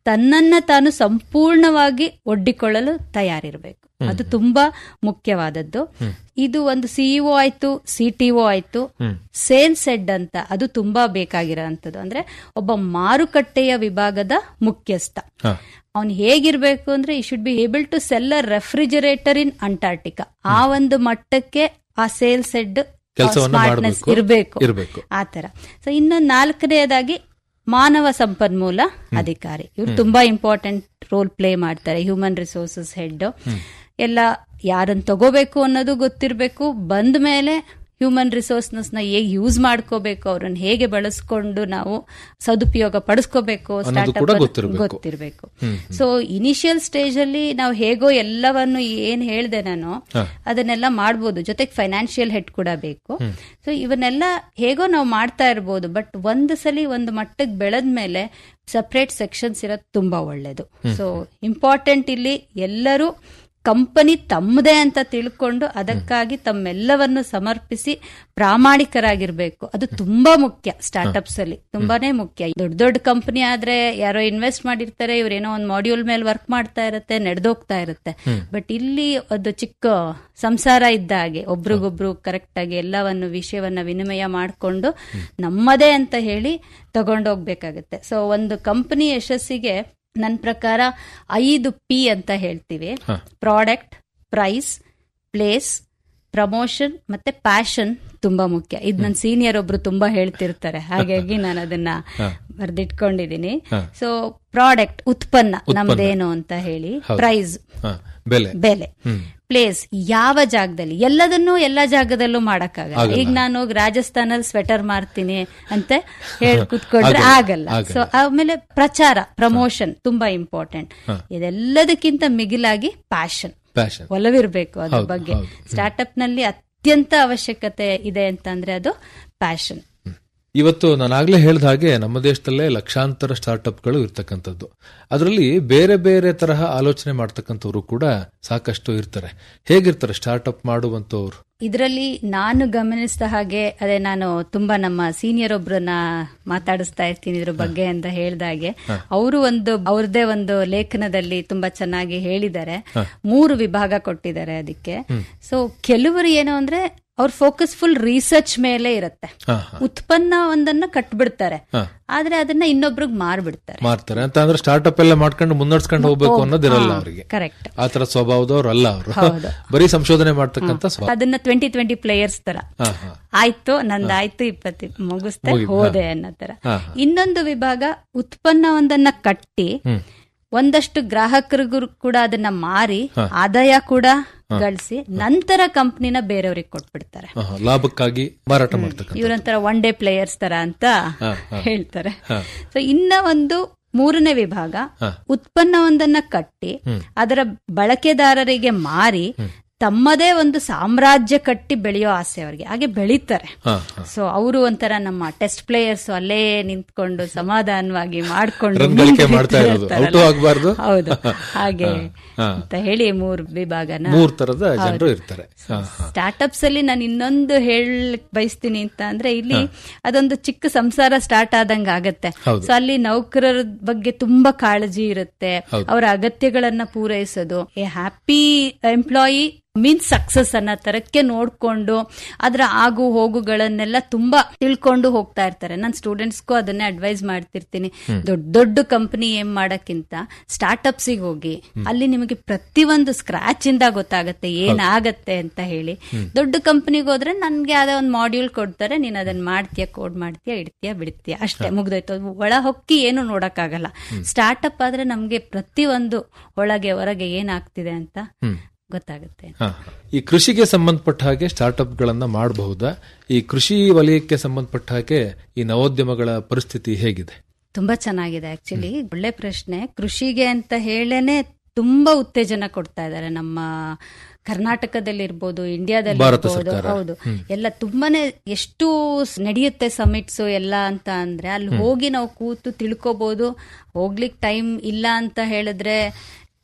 ತನ್ನನ್ನ ತಾನು ಸಂಪೂರ್ಣವಾಗಿ ಒಡ್ಡಿಕೊಳ್ಳಲು ತಯಾರಿರಬೇಕು ಅದು ತುಂಬಾ ಮುಖ್ಯವಾದದ್ದು ಇದು ಒಂದು ಸಿಇಒ ಆಯ್ತು ಸಿಟಿಒ ಆಯ್ತು ಸೇಲ್ಸ್ ಹೆಡ್ ಅಂತ ಅದು ತುಂಬಾ ಬೇಕಾಗಿರೋಂಥದ್ದು ಅಂದ್ರೆ ಒಬ್ಬ ಮಾರುಕಟ್ಟೆಯ ವಿಭಾಗದ ಮುಖ್ಯಸ್ಥ ಹಾ. ಅವನು ಹೇಗಿರ್ಬೇಕು ಅಂದ್ರೆ ಈ should be able to sell a refrigerator in Antarctica ಆ ಒಂದು ಮಟ್ಟಕ್ಕೆ ಆ ಸೇಲ್ಸ್ ಹೆಡ್ ಕೆಲ್ಸವನ್ನ ಮಾಡ್ಬೇಕು. ಇರಬೇಕು ಇರ್ಬೇಕು. ಆತರ ಸೊ ಇನ್ನು ನಾಲ್ಕನೆಯದಾಗಿ ಮಾನವ ಸಂಪನ್ಮೂಲ ಅಧಿಕಾರಿ ಇವ್ರು ತುಂಬಾ ಇಂಪಾರ್ಟೆಂಟ್ ರೋಲ್ ಪ್ಲೇ ಮಾಡ್ತಾರೆ ಹ್ಯೂಮನ್ ರಿಸೋರ್ಸಸ್ ಹೆಡ್ ಎಲ್ಲ ಯಾರನ್ನ ತಗೋಬೇಕು ಅನ್ನೋದು ಗೊತ್ತಿರಬೇಕು ಬಂದ ಮೇಲೆ ಹ್ಯೂಮನ್ ರಿಸೋರ್ಸ್ನೆಸ್ ನ ಹೇಗೆ ಯೂಸ್ ಮಾಡ್ಕೋಬೇಕು ಅವ್ರನ್ನ ಹೇಗೆ ಬಳಸ್ಕೊಂಡು ನಾವು ಸದುಪಯೋಗ ಪಡಿಸ್ಕೋಬೇಕು ಅನ್ನೋದು ಕೂಡ ಗೊತ್ತಿರ್ಬೇಕು. ಗೊತ್ತಿರಬೇಕು ಸೊ ಇನಿಷಿಯಲ್ ಸ್ಟೇಜ್ ಅಲ್ಲಿ ನಾವು ಹೇಗೋ ಎಲ್ಲವನ್ನು ಏನ್ ಹೇಳ್ದೆ ನಾನು ಅದನ್ನೆಲ್ಲ ಮಾಡ್ಬೋದು ಜೊತೆಗೆ ಫೈನಾನ್ಷಿಯಲ್ ಹೆಡ್ ಕೂಡ ಬೇಕು ಸೊ ಇವನ್ನೆಲ್ಲ ಹೇಗೋ ನಾವು ಮಾಡ್ತಾ ಇರ್ಬೋದು ಬಟ್ ಒಂದು ಸಲಿ ಒಂದು ಮಟ್ಟಕ್ಕೆ ಬೆಳೆದ್ಮೇಲೆ ಸಪ್ರೇಟ್ ಸೆಕ್ಷನ್ಸ್ ಇರೋದು ತುಂಬಾ ಒಳ್ಳೇದು ಸೊ ಇಂಪಾರ್ಟೆಂಟ್ ಇಲ್ಲಿ ಎಲ್ಲರೂ ಕಂಪನಿ ತಮ್ಮದೇ ಅಂತ ತಿಳ್ಕೊಂಡು ಅದಕ್ಕಾಗಿ ತಮ್ಮೆಲ್ಲವನ್ನು ಸಮರ್ಪಿಸಿ ಪ್ರಾಮಾಣಿಕರಾಗಿರ್ಬೇಕು ಅದು ತುಂಬಾ ಮುಖ್ಯ ಸ್ಟಾರ್ಟ್ಅಪ್ಸ್ ಅಲ್ಲಿ ತುಂಬಾನೇ ಮುಖ್ಯ ದೊಡ್ಡ ದೊಡ್ಡ ಕಂಪನಿ ಆದ್ರೆ ಯಾರೋ ಇನ್ವೆಸ್ಟ್ ಮಾಡಿರ್ತಾರೆ ಇವ್ರೇನೋ ಒಂದು ಮಾಡ್ಯೂಲ್ ಮೇಲೆ ವರ್ಕ್ ಮಾಡ್ತಾ ಇರುತ್ತೆ ನಡೆದೋಗ್ತಾ ಇರುತ್ತೆ ಬಟ್ ಇಲ್ಲಿ ಒಂದು ಚಿಕ್ಕ ಸಂಸಾರ ಇದ್ದ ಹಾಗೆ ಒಬ್ರಿಗೊಬ್ರು ಕರೆಕ್ಟ್ ಆಗಿ ಎಲ್ಲವನ್ನು ವಿಷಯವನ್ನ ವಿನಿಮಯ ಮಾಡಿಕೊಂಡು ನಮ್ಮದೇ ಅಂತ ಹೇಳಿ ತಗೊಂಡೋಗ್ಬೇಕಾಗತ್ತೆ ಸೊ ಒಂದು ಕಂಪನಿ ಯಶಸ್ಸಿಗೆ ನನ್ನ ಪ್ರಕಾರ ಐದು ಪಿ ಅಂತ ಹೇಳ್ತೀವಿ ಪ್ರಾಡಕ್ಟ್ ಪ್ರೈಸ್ ಪ್ಲೇಸ್ ಪ್ರಮೋಷನ್ ಮತ್ತೆ ಪ್ಯಾಷನ್ ತುಂಬಾ ಮುಖ್ಯ ಇದು ನನ್ನ ಸೀನಿಯರ್ ಒಬ್ರು ತುಂಬಾ ಹೇಳ್ತಿರ್ತಾರೆ ಹಾಗಾಗಿ ನಾನು ಅದನ್ನ ಬರ್ದಿಟ್ಕೊಂಡಿದೀನಿ ಸೊ ಪ್ರಾಡಕ್ಟ್ ಉತ್ಪನ್ನ ನಮ್ದೇನು ಅಂತ ಹೇಳಿ ಪ್ರೈಸ್ ಹಾ, ಬೆಲೆ ಬೆಲೆ ಪ್ಲೇಸ್ ಯಾವ ಜಾಗದಲ್ಲಿ ಎಲ್ಲದನ್ನೂ ಎಲ್ಲಾ ಜಾಗದಲ್ಲೂ ಮಾಡಕ್ಕಾಗಲ್ಲ ಈಗ ನಾನು ರಾಜಸ್ಥಾನಲ್ಲಿ ಸ್ವೆಟರ್ ಮಾರ್ತೀನಿ ಅಂತ ಹೇಳಿ ಕುತ್ಕೊಂಡ್ರೆ ಆಗಲ್ಲ ಸೊ ಆಮೇಲೆ ಪ್ರಚಾರ ಪ್ರಮೋಷನ್ ತುಂಬಾ ಇಂಪಾರ್ಟೆಂಟ್ ಇದೆಲ್ಲದಕ್ಕಿಂತ ಮಿಗಿಲಾಗಿ ಪ್ಯಾಷನ್ ಪ್ಯಾಷನ್ ಒಲವಿರ್ಬೇಕು ಅದ್ರ ಬಗ್ಗೆ ಸ್ಟಾರ್ಟ್ಅಪ್ ನಲ್ಲಿ ಅತ್ಯಂತ ಅವಶ್ಯಕತೆ ಇದೆ ಅಂತಂದ್ರೆ ಅದು ಪ್ಯಾಷನ್ ಇವತ್ತು ನಾನಾಗ್ಲೇ ಹೇಳ್ದ ಹಾಗೆ ನಮ್ಮ ದೇಶದಲ್ಲೇ ಲಕ್ಷಾಂತರ ಸ್ಟಾರ್ಟ್ಅಪ್ಗಳು ಇರ್ತಕ್ಕಂಥದ್ದು ಅದರಲ್ಲಿ ಬೇರೆ ಬೇರೆ ತರಹ ಆಲೋಚನೆ ಮಾಡ್ತಕ್ಕಂಥವ್ರು ಕೂಡ ಸಾಕಷ್ಟು ಇರ್ತಾರೆ ಹೇಗಿರ್ತಾರೆ ಸ್ಟಾರ್ಟ್ಅಪ್ ಮಾಡುವಂತವ್ರು ಇದರಲ್ಲಿ ನಾನು ಗಮನಿಸಿದ ಹಾಗೆ ಅದೇ ನಾನು ತುಂಬಾ ನಮ್ಮ ಸೀನಿಯರ್ ಒಬ್ರನ್ನ ಮಾತಾಡಿಸ್ತಾ ಇರ್ತೀನಿ ಇದ್ರ ಬಗ್ಗೆ ಅಂತ ಹೇಳ್ದಾಗೆ ಅವರು ಒಂದು ಅವ್ರದೇ ಒಂದು ಲೇಖನದಲ್ಲಿ ತುಂಬಾ ಚೆನ್ನಾಗಿ ಹೇಳಿದ್ದಾರೆ ಮೂರು ವಿಭಾಗ ಕೊಟ್ಟಿದ್ದಾರೆ ಅದಕ್ಕೆ ಸೊ ಕೆಲವರು ಏನು ಅಂದ್ರೆ ಅವ್ರ ಫೋಕಸ್ ಫುಲ್ ರಿಸರ್ಚ್ ಮೇಲೆ ಇರುತ್ತೆ ಹಾ, ಉತ್ಪನ್ನ ಒಂದನ್ನ ಕಟ್ಬಿಡ್ತಾರೆ ಆದ್ರೆ ಅದನ್ನ ಇನ್ನೊಬ್ರಿಗೆ ಮಾರ್ಬಿಡ್ತಾರೆ ಮಾಡ್ತಾರೆ ಅಂತ ಅಂದ್ರೆ ಸ್ಟಾರ್ಟ್ಅಪ್ ಎಲ್ಲ ಮಾಡ್ಕೊಂಡು ಮುನ್ನಡೆಸ್ಕೊಂಡು ಹೋಗ್ಬೇಕು ಅನ್ನೋದಿರಲ್ಲ ಅವರಿಗೆ ಕರೆಕ್ಟ್ ಆ ತರ ಸ್ವಭಾವದವ್ರು ಅಲ್ಲ ಅವರು ಹೌದು. ಬರೀ ಸಂಶೋಧನೆ ಮಾಡ್ತಕ್ಕಂಥ ಸ್ವಭಾವ ಅದನ್ನ ಟ್ವೆಂಟಿ ಟ್ವೆಂಟಿ ಪ್ಲೇಯರ್ಸ್ ತರ ಹಾ, ಹಾ. ಆಯ್ತು ನಂದಾಯ್ತು ಇಪ್ಪತ್ತು ಮುಗಿಸ್ತೆ ಮುಗಿತು, ಹೋದೆ ಅನ್ನೋ ತರ ಹಾ, ಇನ್ನೊಂದು ವಿಭಾಗ ಉತ್ಪನ್ನ ಒಂದನ್ನ ಕಟ್ಟಿ ಒಂದಷ್ಟು ಗ್ರಾಹಕರಿಗೂ ಕೂಡ ಅದನ್ನ ಮಾರಿ ಆದಾಯ ಕೂಡ ಗಳಿಸಿ ನಂತರ ಕಂಪ್ನಿನ ಬೇರೆಯವ್ರಿಗೆ ಕೊಟ್ಬಿಡ್ತಾರೆ ಹಾ, ಹಾ. ಲಾಭಕ್ಕಾಗಿ ಮಾರಾಟ ಮಾಡ್ತಕ್ಕಂಥ ಇವರಂತರ ಒನ್ ಡೇ ಪ್ಲೇಯರ್ಸ್ ತರ ಅಂತ ಹೇಳ್ತಾರೆ ಸೊ ಇನ್ನ ಒಂದು ಮೂರನೇ ವಿಭಾಗ ಉತ್ಪನ್ನವೊಂದನ್ನ ಕಟ್ಟಿ ಅದರ ಬಳಕೆದಾರರಿಗೆ ಮಾರಿ ತಮ್ಮದೇ ಒಂದು ಸಾಮ್ರಾಜ್ಯ ಕಟ್ಟಿ ಬೆಳೆಯೋ ಆಸೆ ಅವ್ರಿಗೆ ಹಾಗೆ ಬೆಳೀತಾರೆ ಹಾ, ಸೊ ಅವರು ಒಂಥರ ನಮ್ಮ ಟೆಸ್ಟ್ ಪ್ಲೇಯರ್ಸ್ ಅಲ್ಲೇ ನಿಂತ್ಕೊಂಡು ಸಮಾಧಾನವಾಗಿ ಮಾಡ್ಕೊಂಡು ರನ್ ಗಳಿಕೆ ಮುಂದೆ ಮಾಡ್ತಾ ಇರೋದು. ಇರ್ತಾರಲ್ಲ. ಔಟು ಆಗ್ಬಾರ್ದು. ಹೌದು ಹಾಗೆ ಹಾ. ಅಂತ ಹೇಳಿ ಮೂರ್ ವಿಭಾಗನ ಮೂರ್ ತರದ ಜನರು ಇರ್ತಾರೆ ಹಾ, ಹಾ. ಸ್ಟಾರ್ಟ್ಅಪ್ಸ್ ಅಲ್ಲಿ ನಾನು ಇನ್ನೊಂದು ಹೇಳಕ್ ಬಯಸ್ತೀನಿ ಅಂತ ಅಂದ್ರೆ ಇಲ್ಲಿ ಅದೊಂದು ಚಿಕ್ಕ ಸಂಸಾರ ಸ್ಟಾರ್ಟ್ ಆದಂಗ ಆಗತ್ತೆ ಸೊ ಅಲ್ಲಿ ನೌಕರರ ಬಗ್ಗೆ ತುಂಬಾ ಕಾಳಜಿ ಇರುತ್ತೆ ಅವರ ಅಗತ್ಯಗಳನ್ನ ಪೂರೈಸೋದು a happy employee means success ಅನ್ನೋ ತರಕ್ಕೆ ನೋಡ್ಕೊಂಡು ಅದರ ಆಗು ಹೋಗುಗಳನ್ನೆಲ್ಲ ತುಂಬಾ ತಿಳ್ಕೊಂಡು ಹೋಗ್ತಾ ಇರ್ತಾರೆ ನಾನು ಸ್ಟೂಡೆಂಟ್ಸ್ಗೂ ಅದನ್ನೇ ಅಡ್ವೈಸ್ ಮಾಡ್ತಿರ್ತೀನಿ ದೊಡ್ಡ ದೊಡ್ಡ ಕಂಪನಿ ಏನ್ ಮಾಡಕ್ಕಿಂತ ಸ್ಟಾರ್ಟ್ಅಪ್ಸಿಗೆ ಹೋಗಿ ಅಲ್ಲಿ ನಿಮಗೆ ಪ್ರತಿಯೊಂದು ಸ್ಕ್ರಾಚ್ ಇಂದ ಗೊತ್ತಾಗತ್ತೆ ಏನಾಗತ್ತೆ ಅಂತ ಹೇಳಿ ದೊಡ್ಡ ಕಂಪನಿಗೆ ಹೋದ್ರೆ ನನ್ಗೆ ಯಾವ್ದೋ ಒಂದು ಮಾಡ್ಯೂಲ್ ಕೊಡ್ತಾರೆ ನೀನ್ ಅದನ್ನ ಮಾಡ್ತೀಯ ಕೋಡ್ ಮಾಡ್ತೀಯ ಇಡ್ತೀಯ ಬಿಡ್ತೀಯ ಅಷ್ಟೇ ಮುಗ್ದೋಯ್ತು ಅದು ಒಳ ಹೊಕ್ಕಿ ಏನು ನೋಡಕ್ಕಾಗಲ್ಲ ಸ್ಟಾರ್ಟ್ಅಪ್ ಆದ್ರೆ ನಮ್ಗೆ ಪ್ರತಿಯೊಂದು ಒಳಗೆ ಹೊರಗೆ ಏನಾಗ್ತಿದೆ ಅಂತ ಗೊತ್ತಾಗುತ್ತೆ ಹಾ, ಹಾ. ಈ ಕೃಷಿಗೆ ಸಂಬಂಧಪಟ್ಟ ಹಾಗೆ ಸ್ಟಾರ್ಟ್ಅಪ್ ಗಳನ್ನ ಮಾಡಬಹುದಾ ಈ ಕೃಷಿ ವಲಯಕ್ಕೆ ಸಂಬಂಧಪಟ್ಟ ಹಾಗೆ ಈ ನವೋದ್ಯಮಗಳ ಪರಿಸ್ಥಿತಿ ಹೇಗಿದೆ ತುಂಬಾ ಚೆನ್ನಾಗಿದೆ ಆಕ್ಚುಲಿ ಒಳ್ಳೆ ಪ್ರಶ್ನೆ ಕೃಷಿಗೆ ಅಂತ ಹೇಳೇನೆ ತುಂಬಾ ಉತ್ತೇಜನ ಕೊಡ್ತಾ ಇದ್ದಾರೆ ನಮ್ಮ ಕರ್ನಾಟಕದಲ್ಲಿ ಇರ್ಬೋದು ಇಂಡಿಯಾದಲ್ಲಿ ಭಾರತ ಇರ್ಬೋದು ಸರ್ಕಾರ. ಹೌದು ಎಲ್ಲ ತುಂಬಾನೇ ಎಷ್ಟು ಸ್- ನಡೆಯುತ್ತೆ ಸಮಿಟ್ಸ್ ಎಲ್ಲ ಅಂತ ಅಂದ್ರೆ ಅಲ್ಲಿ ಹೋಗಿ ನಾವು ಕೂತು ತಿಳ್ಕೊಬಹುದು ಹೋಗ್ಲಿಕ್ಕೆ ಟೈಮ್ ಇಲ್ಲ ಅಂತ ಹೇಳಿದ್ರೆ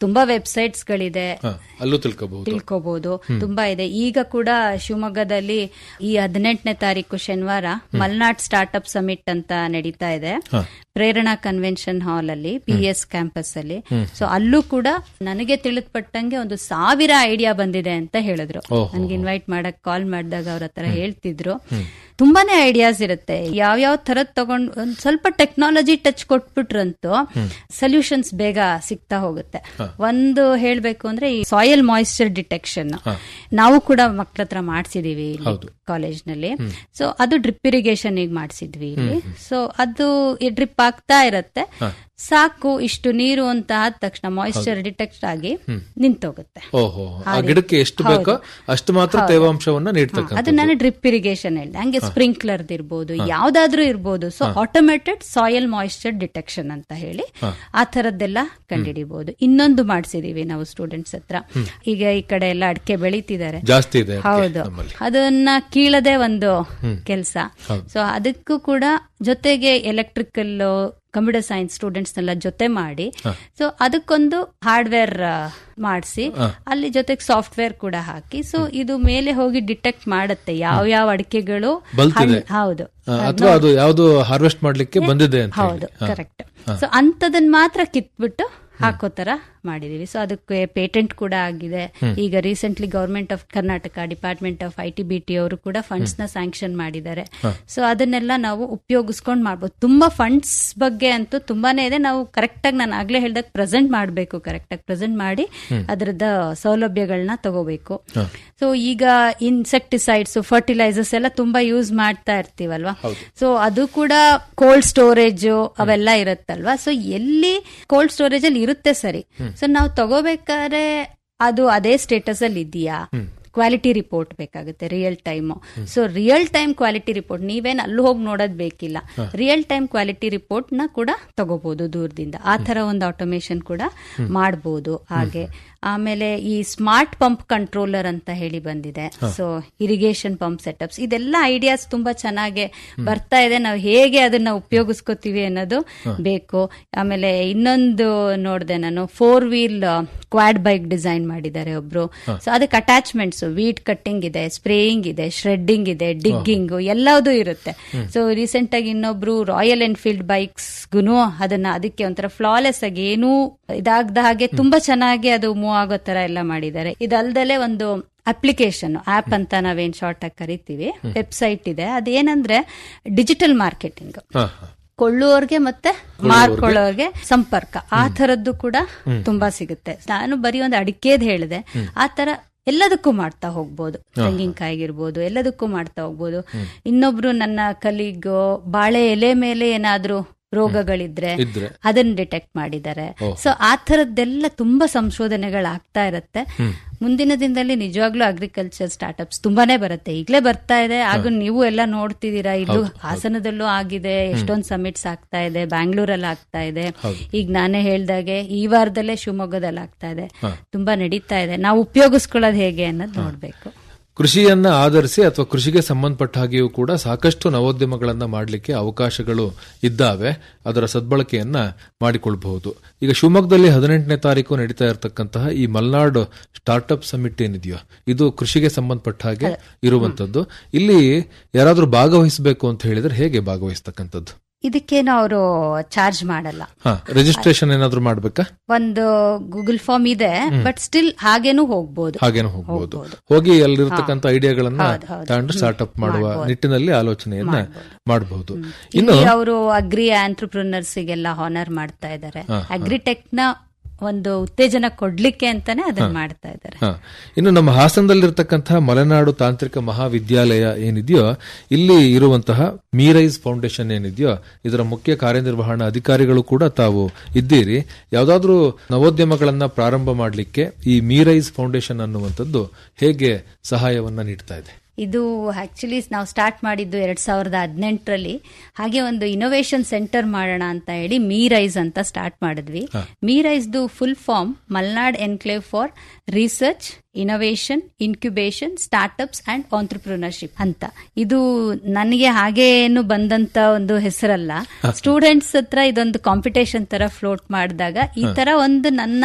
ತುಂಬಾ ವೆಬ್ಸೈಟ್ಸ್ ಗಳಿದೆ ಹ, ಅಲ್ಲೂ ತಿಳ್ಕೋಬಹುದು ತಿಳ್ಕೋಬಹುದು ತುಂಬಾ ಇದೆ ಈಗ ಕೂಡ ಶಿವಮೊಗ್ಗದಲ್ಲಿ ಈ ಹದಿನೆಂಟನೇ ತಾರೀಕು ಶನಿವಾರ ಮಲ್ನಾಡ್ ಸ್ಟಾರ್ಟ್ಅಪ್ ಸಮಿಟ್ ಅಂತ ನಡೀತಾ ಇದೆ ಪ್ರೇರಣಾ ಕನ್ವೆನ್ಷನ್ ಹಾಲ್ ಅಲ್ಲಿ ಪಿ ಎಸ್ ಕ್ಯಾಂಪಸ್ ಅಲ್ಲಿ ಸೊ ಅಲ್ಲೂ ಕೂಡ ನನಗೆ ತಿಳಿದ್ಪಟ್ಟಂಗೆ ಒಂದು ಸಾವಿರ ಐಡಿಯಾ ಬಂದಿದೆ ಅಂತ ಹೇಳಿದ್ರು ಓಹೋ. ನನ್ಗೆ ಇನ್ವೈಟ್ ಮಾಡಕ್ ಕಾಲ್ ಮಾಡಿದಾಗ ಅವ್ರ ಹತ್ರ ಹೇಳ್ತಿದ್ರು ತುಂಬಾನೇ ಐಡಿಯಾಸ್ ಇರುತ್ತೆ ಯಾವ್ಯಾವ ತರದ್ ತಗೊಂಡ್ ಒಂದ್ ಸ್ವಲ್ಪ ಟೆಕ್ನಾಲಜಿ ಟಚ್ ಕೊಟ್ಬಿಟ್ರಂತೂ ಸೊಲ್ಯೂಷನ್ಸ್ ಬೇಗ ಸಿಗ್ತಾ ಹೋಗುತ್ತೆ ಒಂದು ಹೇಳ್ಬೇಕು ಅಂದ್ರೆ ಈ ಸಾಯಿಲ್ ಮಾಯಿಶ್ಚರ್ ಡಿಟೆಕ್ಷನ್ ನಾವು ಕೂಡ ಮಕ್ಳ ಹತ್ರ ಮಾಡ್ಸಿದೀವಿ ಹೌದು. ಕಾಲೇಜ್ ನಲ್ಲಿ ಸೊ ಅದು ಡ್ರಿಪ್ ಇರಿಗೇಷನ್ ಈಗ ಮಾಡಿಸಿದ್ವಿ ಇಲ್ಲಿ ಸೊ ಅದು ಡ್ರಿಪ್ ಆಗ್ತಾ ಇರತ್ತೆ ಸಾಕು ಇಷ್ಟು ನೀರು ಅಂತ ಆದ ತಕ್ಷಣ ಮಾಯಿಶ್ಚರ್ ಡಿಟೆಕ್ಟ್ ಆಗಿ ನಿಂತೋಗುತ್ತೆ ಓಹೋ ಆ ಗಿಡಕ್ಕೆ ಎಷ್ಟು ಬೇಕೋ ಅಷ್ಟು ಮಾತ್ರ ತೇವಾಂಶವನ್ನ ನೀಡ್ತಕ್ಕಂಥ ಅದು ನಾನು ಡ್ರಿಪ್ ಇರಿಗೇಷನ್ ಹೇಳಿದೆ ಹಂಗೆ ಸ್ಪ್ರಿಂಕ್ಲರ್ ಇರ್ಬೋದು ಯಾವ್ದಾದ್ರೂ ಇರ್ಬೋದು so automated soil moisture detection ಅಂತ ಹೇಳಿ ಆ ತರದ್ದೆಲ್ಲ ಕಂಡುಹಿಡಿಬಹುದು ಇನ್ನೊಂದು ಮಾಡಿಸಿದೀವಿ ನಾವು ಸ್ಟೂಡೆಂಟ್ಸ್ ಹತ್ರ ಈಗ ಈ ಕಡೆ ಎಲ್ಲ ಅಡಿಕೆ ಬೆಳೀತಿದ್ದಾರೆ ಜಾಸ್ತಿ ಇದೆ ಅದ್ಕೆ ಹೌದು ನಮ್ಮಲ್ಲಿ ಅದನ್ನ ಕೀಳದೆ ಒಂದು ಕೆಲಸ ಸೊ ಅದಕ್ಕೂ ಕೂಡ ಜೊತೆಗೆ ಎಲೆಕ್ಟ್ರಿಕಲ್ ಕಂಪ್ಯೂಟರ್ ಸೈನ್ಸ್ ಸ್ಟೂಡೆಂಟ್ಸ್ ನೆಲ್ಲ ಜೊತೆ ಮಾಡಿ ಸೊ ಅದಕ್ಕೊಂದು ಹಾರ್ಡ್ವೇರ್ ಮಾಡಿಸಿ ಅಲ್ಲಿ ಜೊತೆಗೆ ಸಾಫ್ಟ್ವೇರ್ ಕೂಡ ಹಾಕಿ ಸೊ ಇದು ಮೇಲೆ ಹೋಗಿ ಡಿಟೆಕ್ಟ್ ಮಾಡುತ್ತೆ ಯಾವ ಯಾವ ಅಡಿಕೆಗಳು ಬಲ್ತಿದೆ. ಹಣ್ಣ್- ಹೌದು ಆ, ಅಥವಾ ಅದು ಯಾವ್ದು ಹಾರ್ವೆಸ್ಟ್ ಮಾಡ್ಲಿಕ್ಕೆ ಬಂದಿದೆ ಅಂತ ಹೇಳಿ. ಹೌದು ಕರೆಕ್ಟ್ ಸೊ ಅಂತದನ್ನ ಮಾತ್ರ ಕಿತ್ಬಿಟ್ಟು ಹಾಕೋ ತರ ಮಾಡಿದೀವಿ ಸೊ ಅದಕ್ಕೆ ಪೇಟೆಂಟ್ ಕೂಡ ಆಗಿದೆ ಈಗ recently government of Karnataka department of I T B T ಅವರು ಕೂಡ ಫಂಡ್ಸ್ ನ ಸ್ಯಾಂಕ್ಷನ್ ಮಾಡಿದ್ದಾರೆ ಸೊ ಅದನ್ನೆಲ್ಲ ನಾವು ಉಪಯೋಗಿಸ್ಕೊಂಡು ಮಾಡ್ಬೋದು ತುಂಬಾ ಫಂಡ್ಸ್ ಬಗ್ಗೆ ಅಂತೂ ತುಂಬಾನೇ ಇದೆ ನಾವು ಕರೆಕ್ಟ್ ಆಗಿ ನಾನು ಆಗ್ಲೇ ಹೇಳ್ದಾಗ ಪ್ರೆಸೆಂಟ್ ಮಾಡಬೇಕು ಕರೆಕ್ಟ್ ಆಗಿ ಪ್ರೆಸೆಂಟ್ ಮಾಡಿ ಅದರದ ಸೌಲಭ್ಯಗಳನ್ನ ತಗೋಬೇಕು ಸೊ ಈಗ ಇನ್ಸೆಕ್ಟಿಸೈಡ್ಸ್ ಫರ್ಟಿಲೈಸರ್ಸ್ ಎಲ್ಲ ತುಂಬಾ ಯೂಸ್ ಮಾಡ್ತಾ ಇರ್ತೀವಲ್ವಾ ಸೊ ಅದು ಕೂಡ ಕೋಲ್ಡ್ ಸ್ಟೋರೇಜ್ ಅವೆಲ್ಲ ಇರುತ್ತಲ್ವಾ ಸೊ ಎಲ್ಲಿ ಕೋಲ್ಡ್ ಸ್ಟೋರೇಜ್ ಅಲ್ಲಿ ಇರುತ್ತೆ ಸರಿ ಸೊ ನಾವು ತಗೋಬೇಕಾದ್ರೆ ಅದು ಅದೇ ಸ್ಟೇಟಸ್ ಅಲ್ಲಿ ಇದೆಯಾ ಕ್ವಾಲಿಟಿ ರಿಪೋರ್ಟ್ ಬೇಕಾಗುತ್ತೆ real time so real time quality report ನೀವೇನ್ ಅಲ್ಲೂ ಹೋಗಿ ನೋಡೋದ್ ಬೇಕಿಲ್ಲ ರಿಯಲ್ ಟೈಮ್ ಕ್ವಾಲಿಟಿ ರಿಪೋರ್ಟ್ ನ ಕೂಡ ತಗೋಬಹುದು ದೂರದಿಂದ ಆ ತರ ಒಂದು ಆಟೋಮೇಶನ್ ಕೂಡ ಮಾಡಬಹುದು ಹಾಗೆ ಆಮೇಲೆ ಈ ಸ್ಮಾರ್ಟ್ ಪಂಪ್ ಕಂಟ್ರೋಲರ್ ಅಂತ ಹೇಳಿ ಬಂದಿದೆ ಸೊ ಇರಿಗೇಷನ್ ಪಂಪ್ ಸೆಟಪ್ಸ್ ಇದೆಲ್ಲ ಐಡಿಯಾಸ್ ತುಂಬಾ ಚೆನ್ನಾಗಿ ಬರ್ತಾ ಇದೆ ನಾವು ಹೇಗೆ ಅದನ್ನ ಉಪಯೋಗಿಸ್ಕೋತೀವಿ ಅನ್ನೋದು ಬೇಕು ಆಮೇಲೆ ಇನ್ನೊಂದು ನೋಡಿದೆ ನಾನು four wheel quad bike design ಮಾಡಿದ್ದಾರೆ ಒಬ್ರು ಸೊ ಅದಕ್ಕೆ ಅಟ್ಯಾಚ್ಮೆಂಟ್ಸ್ ವೀಟ್ ಕಟ್ಟಿಂಗ್ ಇದೆ ಸ್ಪ್ರೇಯಿಂಗ್ ಇದೆ ಶ್ರೆಡ್ಡಿಂಗ್ ಇದೆ ಡಿಗ್ಗಿಂಗ್ ಎಲ್ಲದೂ ಇರುತ್ತೆ ಸೊ ರೀಸೆಂಟ್ ಆಗಿ ಇನ್ನೊಬ್ರು ರಾಯಲ್ ಎನ್ಫೀಲ್ಡ್ ಬೈಕ್ಸ್ ಗುನು ಅದನ್ನ ಅದಕ್ಕೆ ಒಂಥರ ಫ್ಲಾಲೆಸ್ ಆಗಿ ಏನೂ ಇದಾಗದ ಹಾಗೆ ತುಂಬಾ ಚೆನ್ನಾಗಿ ಅದು ಮೂವ್ ಆಗೋ ತರ ಎಲ್ಲ ಮಾಡಿದ್ದಾರೆ ಇದಲ್ದಲೆ ಒಂದು ಅಪ್ಲಿಕೇಶನ್ ಆಪ್ ಅಂತ ನಾವೇನ್ ಶಾರ್ಟ್ ಆಗಿ ಕರಿತೀವಿ ವೆಬ್ಸೈಟ್ ಇದೆ ಅದೇನಂದ್ರೆ ಡಿಜಿಟಲ್ ಮಾರ್ಕೆಟಿಂಗ್ ಹಾ, ಹಾ. ಕೊಳ್ಳುವವ್ರಿಗೆ ಮತ್ತೆ ಮಾರ್ಕೊಳ್ಳೋರ್ಗೆ ಸಂಪರ್ಕ ಆ ತರದ್ದು ಕೂಡ ತುಂಬಾ ಸಿಗುತ್ತೆ ನಾನು ಬರೀ ಒಂದು ಅಡಿಕೆದ್ ಹೇಳಿದೆ ಆ ತರ ಎಲ್ಲದಕ್ಕೂ ಮಾಡ್ತಾ ಹೋಗ್ಬೋದು ತೆಂಗಿನಕಾಯಿಗಿರ್ಬೋದು ಎಲ್ಲದಕ್ಕೂ ಮಾಡ್ತಾ ಹೋಗ್ಬೋದು ಇನ್ನೊಬ್ರು ನನ್ನ ಕಲೀಗ್ ಬಾಳೆ ಎಲೆ ಮೇಲೆ ಏನಾದ್ರೂ ರೋಗಗಳಿದ್ರೆ ಇದ್ರೆ ಅದನ್ನ ಡಿಟೆಕ್ಟ್ ಮಾಡಿದ್ದಾರೆ ಸೊ ಆ ತರದ್ದೆಲ್ಲ ತುಂಬಾ ಸಂಶೋಧನೆಗಳಾಗ್ತಾ ಇರತ್ತೆ ಮುಂದಿನ ದಿನದಲ್ಲಿ ನಿಜವಾಗ್ಲೂ ಅಗ್ರಿಕಲ್ಚರ್ ಸ್ಟಾರ್ಟ್ಅಪ್ಸ್ ತುಂಬಾನೇ ಬರುತ್ತೆ ಈಗಲೇ ಬರ್ತಾ ಇದೆ ಹಾಗೂ ನೀವು ಎಲ್ಲ ನೋಡ್ತಿದ್ದೀರಾ ಇಲ್ಲೂ ಹಾಸನದಲ್ಲೂ ಆಗಿದೆ ಎಷ್ಟೊಂದು ಸಮಿಟ್ಸ್ ಆಗ್ತಾ ಇದೆ ಬ್ಯಾಂಗ್ಳೂರಲ್ಲಿ ಆಗ್ತಾ ಇದೆ ಈಗ ನಾನೇ ಹೇಳ್ದಾಗೆ ಈ ವಾರದಲ್ಲೇ ಶಿವಮೊಗ್ಗದಲ್ಲಿ ಆಗ್ತಾ ಇದೆ ತುಂಬಾ ನಡೀತಾ ಇದೆ ನಾವು ಉಪಯೋಗಿಸ್ಕೊಳ್ಳೋದು ಹೇಗೆ ಅನ್ನೋದು ನೋಡ್ಬೇಕು ಕೃಷಿಯನ್ನ ಆಧರಿಸಿ ಅಥವಾ ಕೃಷಿಗೆ ಸಂಬಂಧಪಟ್ಟ ಹಾಗೆಯೂ ಕೂಡ ಸಾಕಷ್ಟು ನವೋದ್ಯಮಗಳನ್ನ ಮಾಡಲಿಕ್ಕೆ ಅವಕಾಶಗಳು ಇದ್ದಾವೆ ಅದರ ಸದ್ಬಳಕೆಯನ್ನ ಮಾಡಿಕೊಳ್ಬಹುದು ಈಗ ಶಿವಮೊಗ್ಗದಲ್ಲಿ ಹದಿನೆಂಟನೇ ತಾರೀಕು ನಡೀತಾ ಇರತಕ್ಕಂತಹ ಈ ಮಲ್ನಾಡ್ ಸ್ಟಾರ್ಟ್ಅಪ್ ಸಮಿಟ್ ಏನಿದೆಯೋ ಇದು ಕೃಷಿಗೆ ಸಂಬಂಧಪಟ್ಟ ಹಾಗೆ ಇರುವಂತದ್ದು ಇಲ್ಲಿ ಯಾರಾದ್ರೂ ಭಾಗವಹಿಸಬೇಕು ಅಂತ ಹೇಳಿದ್ರೆ ಹೇಗೆ ಭಾಗವಹಿಸ್ತಕ್ಕಂಥದ್ದು ಇದಕ್ಕೇನು ಅವರು ಚಾರ್ಜ್ ಮಾಡಲ್ಲ ಹಾ ರಿಜಿಸ್ಟ್ರೇಷನ್ ಏನಾದ್ರೂ ಮಾಡ್ಬೇಕಾ ಒಂದು ಗೂಗಲ್ ಫಾರ್ಮ್ ಇದೆ ಬಟ್ ಸ್ಟಿಲ್ ಹಾಗೇನು ಹೋಗ್ಬೋದು ಹಾಗೇನು ಹೋಗ್ಬೋದು ಹೋಗಿ ಅಲ್ಲಿರ್ತಕ್ಕಂಥ ಐಡಿಯಾಗಳನ್ನ ತಗೊಂಡು ಸ್ಟಾರ್ಟ್ಅಪ್ ಮಾಡುವ ನಿಟ್ಟಿನಲ್ಲಿ ಆಲೋಚನೆಯನ್ನ ಮಾಡಬಹುದು ಇಲ್ಲಿ ಅವರು ಅಗ್ರಿ ಆಂಟ್ರಪ್ರಿನರ್ಸ್ಗೆಲ್ಲ ಹಾನರ್ ಮಾಡ್ತಾ ಇದ್ದಾರೆ ಅಗ್ರಿಟೆಕ್ ನ ಒಂದು ಉತ್ತೇಜನ ಕೊಡ್ಲಿಕ್ಕೆ ಅಂತಾನೆ ಅದನ್ನ ಮಾಡ್ತಾ ಇದ್ದಾರೆ ಹ. ಇನ್ನು ನಮ್ಮ ಹಾಸನದಲ್ಲಿರ್ತಕ್ಕಂತಹ ಮಲೆನಾಡು ತಾಂತ್ರಿಕ ಮಹಾವಿದ್ಯಾಲಯ ಏನಿದೆಯೋ ಇಲ್ಲಿ ಇರುವಂತಹ ಮೀರೈಸ್ ಫೌಂಡೇಶನ್ ಏನಿದೆಯೋ ಇದರ ಮುಖ್ಯ ಕಾರ್ಯನಿರ್ವಹಣಾ ಅಧಿಕಾರಿಗಳು ಕೂಡ ತಾವು ಇದ್ದೀರಿ ಯಾವ್ದಾದ್ರೂ ನವೋದ್ಯಮಗಳನ್ನ ಪ್ರಾರಂಭ ಮಾಡಲಿಕ್ಕೆ ಈ ಮೀರೈಸ್ ಫೌಂಡೇಶನ್ ಅನ್ನುವಂಥದ್ದು ಹೇಗೆ ಸಹಾಯವನ್ನ ನೀಡ್ತಾ ಇದೆ ಇದು ಆಕ್ಚುಲಿ ನಾವು ಸ್ಟಾರ್ಟ್ ಮಾಡಿದ್ದು ಎರಡ್ ಸಾವಿರದ ಹದಿನೆಂಟರಲ್ಲಿ ಹಾಗೆ ಒಂದು ಇನೋವೇಷನ್ ಸೆಂಟರ್ ಮಾಡೋಣ ಅಂತ ಹೇಳಿ ಮೀರೈಸ್ ಅಂತ ಸ್ಟಾರ್ಟ್ ಮಾಡಿದ್ವಿ ಮೀರೈಸ್ದು full form Malnad enclave for research innovation incubation startups and entrepreneurship ಅಂತ ಇದು ನನಗೆ ಹಾಗೇನು ಬಂದಂತ ಒಂದು ಹೆಸರಲ್ಲ ಸ್ಟೂಡೆಂಟ್ಸ್ ಹತ್ರ ಇದೊಂದು ಕಾಂಪಿಟೇಷನ್ ತರ ಫ್ಲೋಟ್ ಮಾಡಿದಾಗ ಈ ತರ ಒಂದು ನನ್ನ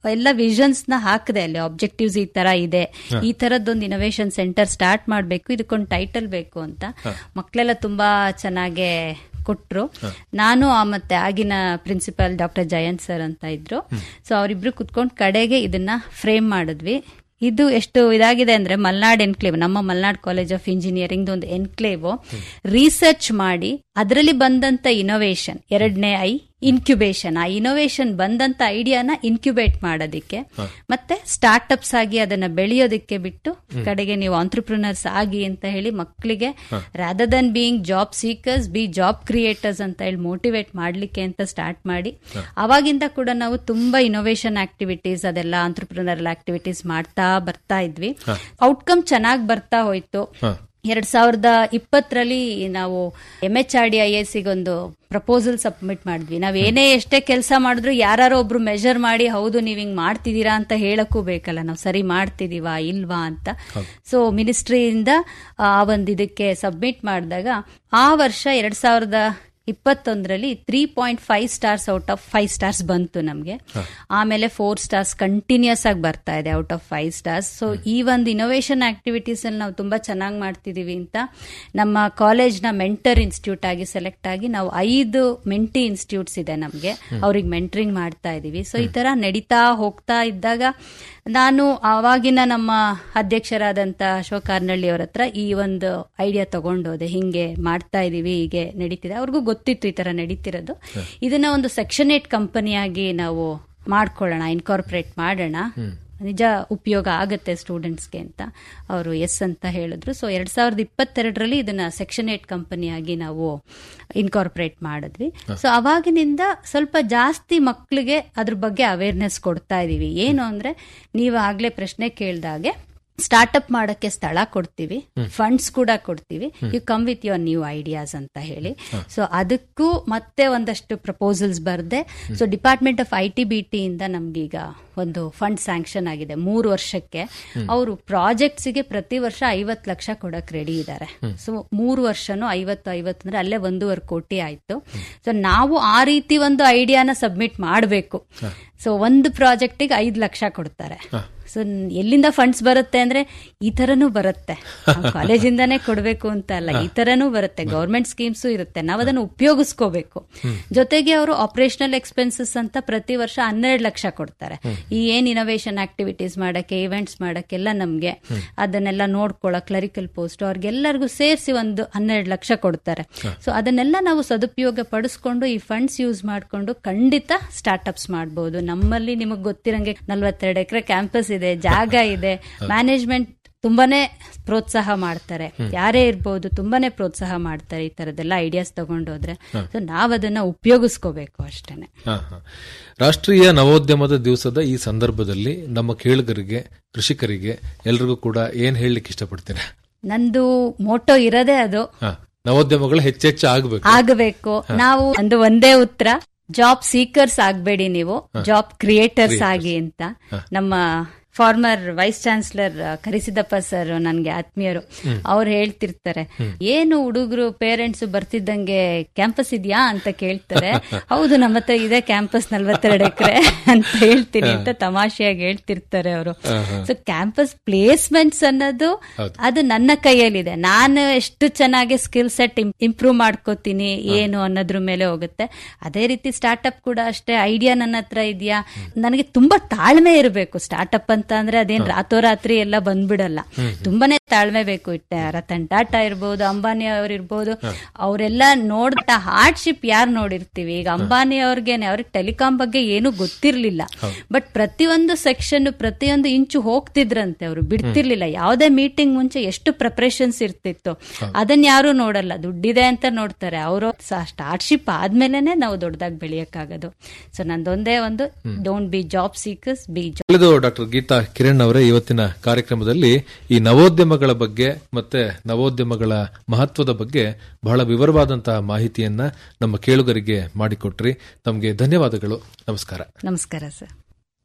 ಎಲ್ಲ ವಿಷನ್ಸ್ ನ ಹಾಕಿದೆ ಅಲ್ಲಿ ಆಬ್ಜೆಕ್ಟಿವ್ಸ್ ಈ ತರ ಇದೆ ಈ ತರದ್ದೊಂದು ಇನೋವೇಷನ್ ಸೆಂಟರ್ ಸ್ಟಾರ್ಟ್ ಮಾಡಬೇಕು ಇದಕ್ಕೊಂದು ಟೈಟಲ್ ಬೇಕು ಅಂತ ಮಕ್ಕಳೆಲ್ಲ ತುಂಬಾ ಚೆನ್ನಾಗೆ ಕೊಟ್ರು ನಾನು ಆ ಮತ್ತೆ ಆಗಿನ ಪ್ರಿನ್ಸಿಪಲ್ ಡಾಕ್ಟರ್ ಜಯಂತ್ ಸರ್ ಅಂತ ಇದ್ರು ಸೊ ಅವರಿಬ್ರು ಕುತ್ಕೊಂಡು ಕಡೆಗೆ ಇದನ್ನ ಫ್ರೇಮ್ ಮಾಡಿದ್ವಿ ಇದು ಎಷ್ಟು ಇದಾಗಿದೆ ಅಂದ್ರೆ ಮಲ್ನಾಡ್ ಎನ್ಕ್ಲೇವ್ ನಮ್ಮ ಮಲ್ನಾಡ್ ಕಾಲೇಜ್ ಆಫ್ ಇಂಜಿನಿಯರಿಂಗ್ ಒಂದು ಎನ್ಕ್ಲೇವ್ ರಿಸರ್ಚ್ ಮಾಡಿ ಅದರಲ್ಲಿ ಬಂದಂತ ಇನೋವೇಷನ್ ಎರಡನೇ ಐ ಇನ್ಕ್ಯುಬೇಷನ್ ಆ ಇನೋವೇಷನ್ ಬಂದಂತ ಐಡಿಯಾನ ಇನ್ಕ್ಯುಬೇಟ್ ಮಾಡೋದಿಕ್ಕೆ ಮತ್ತೆ ಸ್ಟಾರ್ಟ್ಅಪ್ಸ್ ಆಗಿ ಅದನ್ನ ಬೆಳೆಯೋದಿಕ್ಕೆ ಬಿಟ್ಟು ಕಡೆಗೆ ನೀವು ಆಂಟ್ರಪ್ರಿನರ್ಸ್ ಆಗಿ ಅಂತ ಹೇಳಿ ಮಕ್ಕಳಿಗೆ rather than being job seekers be job creators ಅಂತ ಹೇಳಿ ಮೋಟಿವೇಟ್ ಮಾಡ್ಲಿಕ್ಕೆ ಅಂತ ಸ್ಟಾರ್ಟ್ ಮಾಡಿ ಅವಾಗಿಂದ ಕೂಡ ನಾವು ತುಂಬಾ ಇನೋವೇಷನ್ ಆಕ್ಟಿವಿಟೀಸ್ ಅದೆಲ್ಲ ಆಂಟ್ರಪ್ರಿನರಲ್ ಆಕ್ಟಿವಿಟೀಸ್ ಮಾಡ್ತಾ ಬರ್ತಾ ಇದ್ವಿ ಔಟ್ಕಮ್ ಚೆನ್ನಾಗಿ ಬರ್ತಾ ಹೋಯ್ತು ಎರಡ್ ಸಾವಿರದ ಇಪ್ಪತ್ತರಲ್ಲಿ ನಾವು M H R D I S ಒಂದು ಪ್ರಪೋಸಲ್ ಸಬ್ಮಿಟ್ ಮಾಡಿದ್ವಿ ನಾವ್ ಏನೇ ಎಷ್ಟೇ ಕೆಲಸ ಮಾಡಿದ್ರು ಯಾರು ಒಬ್ರು ಮೆಜರ್ ಮಾಡಿ ಹೌದು ನೀವ್ ಹಿಂಗ್ ಮಾಡ್ತಿದ್ದೀರಾ ಅಂತ ಹೇಳಕ್ಕೂ ಬೇಕಲ್ಲ ನಾವು ಸರಿ ಮಾಡ್ತಿದೀವಾ ಇಲ್ವಾ ಅಂತ ಸೊ ಮಿನಿಸ್ಟ್ರಿಯಿಂದ ಆ ಒಂದು ಇದಕ್ಕೆ ಸಬ್ಮಿಟ್ ಮಾಡಿದಾಗ ಆ ವರ್ಷ ಎರಡ್ ಸಾವಿರದ ಇಪ್ಪತ್ತೊಂದರಲ್ಲಿ three point five stars out of five stars ಬಂತು ನಮಗೆ ಆಮೇಲೆ ಫೋರ್ ಸ್ಟಾರ್ಸ್ ಕಂಟಿನ್ಯೂಸ್ ಆಗಿ ಬರ್ತಾ ಇದೆ out of five stars so ಈ ಒಂದು ಇನೋವೇಷನ್ ಆಕ್ಟಿವಿಟೀಸ್ ಅಲ್ಲಿ ನಾವು ತುಂಬಾ ಚೆನ್ನಾಗಿ ಮಾಡ್ತಿದೀವಿ ಅಂತ ನಮ್ಮ ಕಾಲೇಜ್ನ ಮೆಂಟರ್ ಇನ್ಸ್ಟಿಟ್ಯೂಟ್ ಆಗಿ ಸೆಲೆಕ್ಟ್ ಆಗಿ ನಾವು ಐದು ಮೆಂಟಿ ಇನ್ಸ್ಟಿಟ್ಯೂಟ್ಸ್ ಇದೆ ನಮಗೆ ಅವ್ರಿಗೆ ಮೆಂಟರಿಂಗ್ ಮಾಡ್ತಾ ಇದೀವಿ ಸೊ ಈ ತರ ನಡೀತಾ ಹೋಗ್ತಾ ಇದ್ದಾಗ ನಾನು ಆವಾಗಿನ ನಮ್ಮ ಅಧ್ಯಕ್ಷರಾದಂತ ಅಶೋಕ್ ಕಾರ್ನಳ್ಳಿ ಅವ್ರ ಹತ್ರ ಈ ಒಂದು ಐಡಿಯಾ ತಗೊಂಡೋದೆ ಹಿಂಗೆ ಮಾಡ್ತಾ ಇದೀವಿ ಹೀಗೆ ನಡೀತಿದೆ ಅವ್ರಿಗೂ ಗೊತ್ತಿತ್ತು ಈ ತರ ನಡೀತಿರೋದು ಇದನ್ನ ಒಂದು ಸೆಕ್ಷನ್ ಏಟ್ ಕಂಪನಿಯಾಗಿ ನಾವು ಮಾಡ್ಕೊಳ್ಳೋಣ ಇನ್ಕಾರ್ಪೊರೇಟ್ ಮಾಡೋಣ ನಿಜ ಉಪಯೋಗ ಆಗತ್ತೆ ಸ್ಟೂಡೆಂಟ್ಸ್ಗೆ ಅಂತ ಅವರು ಎಸ್ ಅಂತ ಹೇಳಿದ್ರು ಸೊ ಎರಡ್ ಸಾವಿರದ ಇಪ್ಪತ್ತೆರಡರಲ್ಲಿ ಇದನ್ನ ಸೆಕ್ಷನ್ ಏಟ್ ಕಂಪನಿಯಾಗಿ ನಾವು ಇನ್ಕಾರ್ಪೊರೇಟ್ ಮಾಡಿದ್ವಿ ಸೊ ಅವಾಗಿನಿಂದ ಸ್ವಲ್ಪ ಜಾಸ್ತಿ ಮಕ್ಕಳಿಗೆ ಅದ್ರ ಬಗ್ಗೆ ಅವೇರ್ನೆಸ್ ಕೊಡ್ತಾ ಇದೀವಿ ಏನು ಅಂದ್ರೆ ನೀವು ಆಗ್ಲೇ ಪ್ರಶ್ನೆ ಕೇಳ್ದಾಗೆ ಸ್ಟಾರ್ಟ್ಅಪ್ ಮಾಡಕ್ಕೆ ಸ್ಥಳ ಕೊಡ್ತೀವಿ ಫಂಡ್ಸ್ ಕೂಡ ಕೊಡ್ತೀವಿ you come with your new ideas ಅಂತ ಹೇಳಿ ಸೊ ಅದಕ್ಕೂ ಮತ್ತೆ ಒಂದಷ್ಟು ಪ್ರಪೋಸಲ್ಸ್ ಬರ್ದೆ so department of I T B T ಇಂದ ನಮ್ಗೀಗ ಒಂದು ಫಂಡ್ ಸ್ಯಾಂಕ್ಷನ್ ಆಗಿದೆ ಮೂರು ವರ್ಷಕ್ಕೆ ಅವರು ಪ್ರಾಜೆಕ್ಟ್ಸ್ ಗೆ ಪ್ರತಿ ವರ್ಷ ಐವತ್ತು ಲಕ್ಷ ಕೊಡಕ್ ರೆಡಿ ಇದ್ದಾರೆ ಸೊ ಮೂರು ವರ್ಷನೂ ಐವತ್ತು ಐವತ್ತು ಅಂದ್ರೆ ಅಲ್ಲೇ ಒಂದೂವರೆ ಕೋಟಿ ಆಯ್ತು ಸೊ ನಾವು ಆ ರೀತಿ ಒಂದು ಐಡಿಯಾನ ಸಬ್ಮಿಟ್ ಮಾಡಬೇಕು ಸೊ ಒಂದು ಪ್ರಾಜೆಕ್ಟಿಗೆ ಐದು ಲಕ್ಷ ಕೊಡ್ತಾರೆ ಸೊ ಎಲ್ಲಿಂದ ಫಂಡ್ಸ್ ಬರುತ್ತೆ ಅಂದ್ರೆ ಈ ತರನೂ ಬರುತ್ತೆ ಕಾಲೇಜಿಂದಾನೇ ಕೊಡಬೇಕು ಅಂತ ಅಲ್ಲ ಈ ತರನೂ ಬರುತ್ತೆ ಗೌರ್ಮೆಂಟ್ ಸ್ಕೀಮ್ಸು ಇರುತ್ತೆ ನಾವು ಅದನ್ನು ಉಪಯೋಗಿಸ್ಕೋಬೇಕು ಜೊತೆಗೆ ಅವರು ಆಪರೇಷನಲ್ ಎಕ್ಸ್ಪೆನ್ಸಸ್ ಅಂತ ಪ್ರತಿ ವರ್ಷ ಹನ್ನೆರಡು ಲಕ್ಷ ಕೊಡ್ತಾರೆ ಈ ಏನ್ ಇನೋವೇಷನ್ ಆಕ್ಟಿವಿಟೀಸ್ ಮಾಡಕ್ಕೆ ಇವೆಂಟ್ಸ್ ಮಾಡಕ್ಕೆಲ್ಲ ನಮ್ಗೆ ಅದನ್ನೆಲ್ಲ ನೋಡ್ಕೊಳಕ್ ಕ್ಲರಿಕಲ್ ಪೋಸ್ಟ್ ಅವ್ರಿಗೆಲ್ಲರಿಗೂ ಸೇರಿಸಿ ಒಂದು ಹನ್ನೆರಡು ಲಕ್ಷ ಕೊಡ್ತಾರೆ ಸೊ ಅದನ್ನೆಲ್ಲ ನಾವು ಸದುಪಯೋಗ ಪಡಿಸ್ಕೊಂಡು ಈ ಫಂಡ್ಸ್ ಯೂಸ್ ಮಾಡ್ಕೊಂಡು ಖಂಡಿತ ಸ್ಟಾರ್ಟ್ಅಪ್ಸ್ ಮಾಡಬಹುದು ನಮ್ಮಲ್ಲಿ ನಿಮಗೆ ಗೊತ್ತಿರಂಗೆ ನಲ್ವತ್ತೆರಡು ಎಕರೆ ಕ್ಯಾಂಪಸ್ ಇದೆ ಜಾಗ ಇದೆ ಮ್ಯಾನೇಜ್ಮೆಂಟ್ ತುಂಬಾನೇ ಪ್ರೋತ್ಸಾಹ ಮಾಡ್ತಾರೆ ಯಾರೇ ಇರ್ಬೋದು ತುಂಬಾನೇ ಪ್ರೋತ್ಸಾಹ ಮಾಡ್ತಾರೆ ಈ ತರದೆಲ್ಲ ಐಡಿಯಾಸ್ ತಗೊಂಡೋದ್ರೆ ಸೊ ನಾವ್ ಅದನ್ನ ಉಪಯೋಗಿಸ್ಕೋಬೇಕು ಅಷ್ಟೇನೆ ಹಾ, ಹಾ. ರಾಷ್ಟ್ರೀಯ ನವೋದ್ಯಮದ ದಿವಸದ ಈ ಸಂದರ್ಭದಲ್ಲಿ ನಮ್ಮ ಕೇಳುಗರಿಗೆ ಕೃಷಿಕರಿಗೆ ಎಲ್ರಿಗೂ ಕೂಡ ಏನ್ ಹೇಳಲಿಕ್ಕೆ ಇಷ್ಟಪಡ್ತೀರಾ ನಂದು ಮೋಟೋ ಇರೋದೇ ಅದು ಹಾ, ನವೋದ್ಯಮಗಳು ಹೆಚ್ಚೆಚ್ಚು ಆಗ್ಬೇಕು ಆಗಬೇಕು ನಾವು ಒಂದು ಒಂದೇ ಉತ್ತರ ಜಾಬ್ ಸೀಕರ್ಸ್ ಆಗ್ಬೇಡಿ ನೀವು ಜಾಬ್ ಕ್ರಿಯೇಟರ್ಸ್ ಆಗಿ ಅಂತ ನಮ್ಮ former vice chancellor Karisiddappa sir ನನ್ಗೆ ಆತ್ಮೀಯರು ಅವ್ರು ಹೇಳ್ತಿರ್ತಾರೆ ಏನು ಹುಡುಗರು ಪೇರೆಂಟ್ಸ್ ಬರ್ತಿದ್ದಂಗೆ ಕ್ಯಾಂಪಸ್ ಇದೆಯಾ ಅಂತ ಕೇಳ್ತಾರೆ ಹೌದು ನಮ್ಮ ಹತ್ರ ಇದೆ ಕ್ಯಾಂಪಸ್ ನಲ್ವತ್ತೆರಡು ಎಕರೆ ಅಂತ ಹೇಳ್ತೀನಿ ಅಂತ ತಮಾಷೆಯಾಗಿ ಹೇಳ್ತಿರ್ತಾರೆ ಅವರು ಸೊ ಕ್ಯಾಂಪಸ್ ಪ್ಲೇಸ್ಮೆಂಟ್ಸ್ ಅನ್ನೋದು ಅದು ನನ್ನ ಕೈಯಲ್ಲಿದೆ ನಾನು ಎಷ್ಟು ಚೆನ್ನಾಗಿ ಸ್ಕಿಲ್ ಸೆಟ್ ಇಂಪ್ರೂವ್ ಮಾಡ್ಕೋತೀನಿ ಏನು ಅನ್ನೋದ್ರ ಮೇಲೆ ಹೋಗುತ್ತೆ ಅದೇ ರೀತಿ ಸ್ಟಾರ್ಟ್ಅಪ್ ಕೂಡ ಅಷ್ಟೇ ಐಡಿಯಾ ನನ್ನ ಹತ್ರ ಇದೆಯಾ ನನಗೆ ತುಂಬಾ ತಾಳ್ಮೆ ಇರಬೇಕು ಸ್ಟಾರ್ಟ್ಅಪ್ ಅಂತ ಅಂದ್ರೆ ಅದೇನ್ ರಾತೋರಾತ್ರಿ ಎಲ್ಲ ಬಂದ್ಬಿಡಲ್ಲ ತುಂಬಾನೇ ತಾಳ್ಮೆ ಬೇಕು ಇಟ್ಟೆ ರತನ್ ಟಾಟಾ ಇರ್ಬೋದು ಅಂಬಾನಿ ಅವ್ರು ಇರ್ಬೋದು ಅವರೆಲ್ಲ ನೋಡ್ದ ಹಾರ್ಡ್ಶಿಪ್ ಯಾರು ನೋಡಿರ್ತೀವಿ ಈಗ ಅಂಬಾನಿ ಅವ್ರಿಗೇನೆ ಅವ್ರಿಗೆ ಟೆಲಿಕಾಂ ಬಗ್ಗೆ ಏನು ಗೊತ್ತಿರ್ಲಿಲ್ಲ ಬಟ್ ಪ್ರತಿಯೊಂದು ಸೆಕ್ಷನ್ ಪ್ರತಿಯೊಂದು ಇಂಚು ಹೋಗ್ತಿದ್ರಂತೆ ಅವರು ಬಿಡ್ತಿರ್ಲಿಲ್ಲ ಯಾವುದೇ ಮೀಟಿಂಗ್ ಮುಂಚೆ ಎಷ್ಟು ಪ್ರಿಪರೇಷನ್ಸ್ ಇರ್ತಿತ್ತು ಅದನ್ನ ಯಾರು ನೋಡಲ್ಲ ದುಡ್ಡಿದೆ ಅಂತ ನೋಡ್ತಾರೆ ಅವರು ಸ್ಟಾರ್ಟ್ಶಿಪ್ ಆದ್ಮೇಲೆನೆ ನಾವು ದೊಡ್ಡದಾಗಿ ಬೆಳೆಯಕ್ಕಾಗೋದು ಸೊ ನಂದೊಂದೇ ಒಂದು don't be job seekers be ಒಳ್ಳೆದು ಡಾಕ್ಟರ್ ಗೀತಾ ಕಿರಣ್ ಅವರೇ ಇವತ್ತಿನ ಕಾರ್ಯಕ್ರಮದಲ್ಲಿ ಈ ನವೋದ್ಯಮಗಳ ಬಗ್ಗೆ ಮತ್ತೆ ನವೋದ್ಯಮಗಳ ಮಹತ್ವದ ಬಗ್ಗೆ ಬಹಳ ವಿವರವಾದಂತಹ ಮಾಹಿತಿಯನ್ನ ನಮ್ಮ ಕೇಳುಗರಿಗೆ ಮಾಡಿಕೊಟ್ರಿ ತಮಗೆ ಧನ್ಯವಾದಗಳು ನಮಸ್ಕಾರ ನಮಸ್ಕಾರ ಸರ್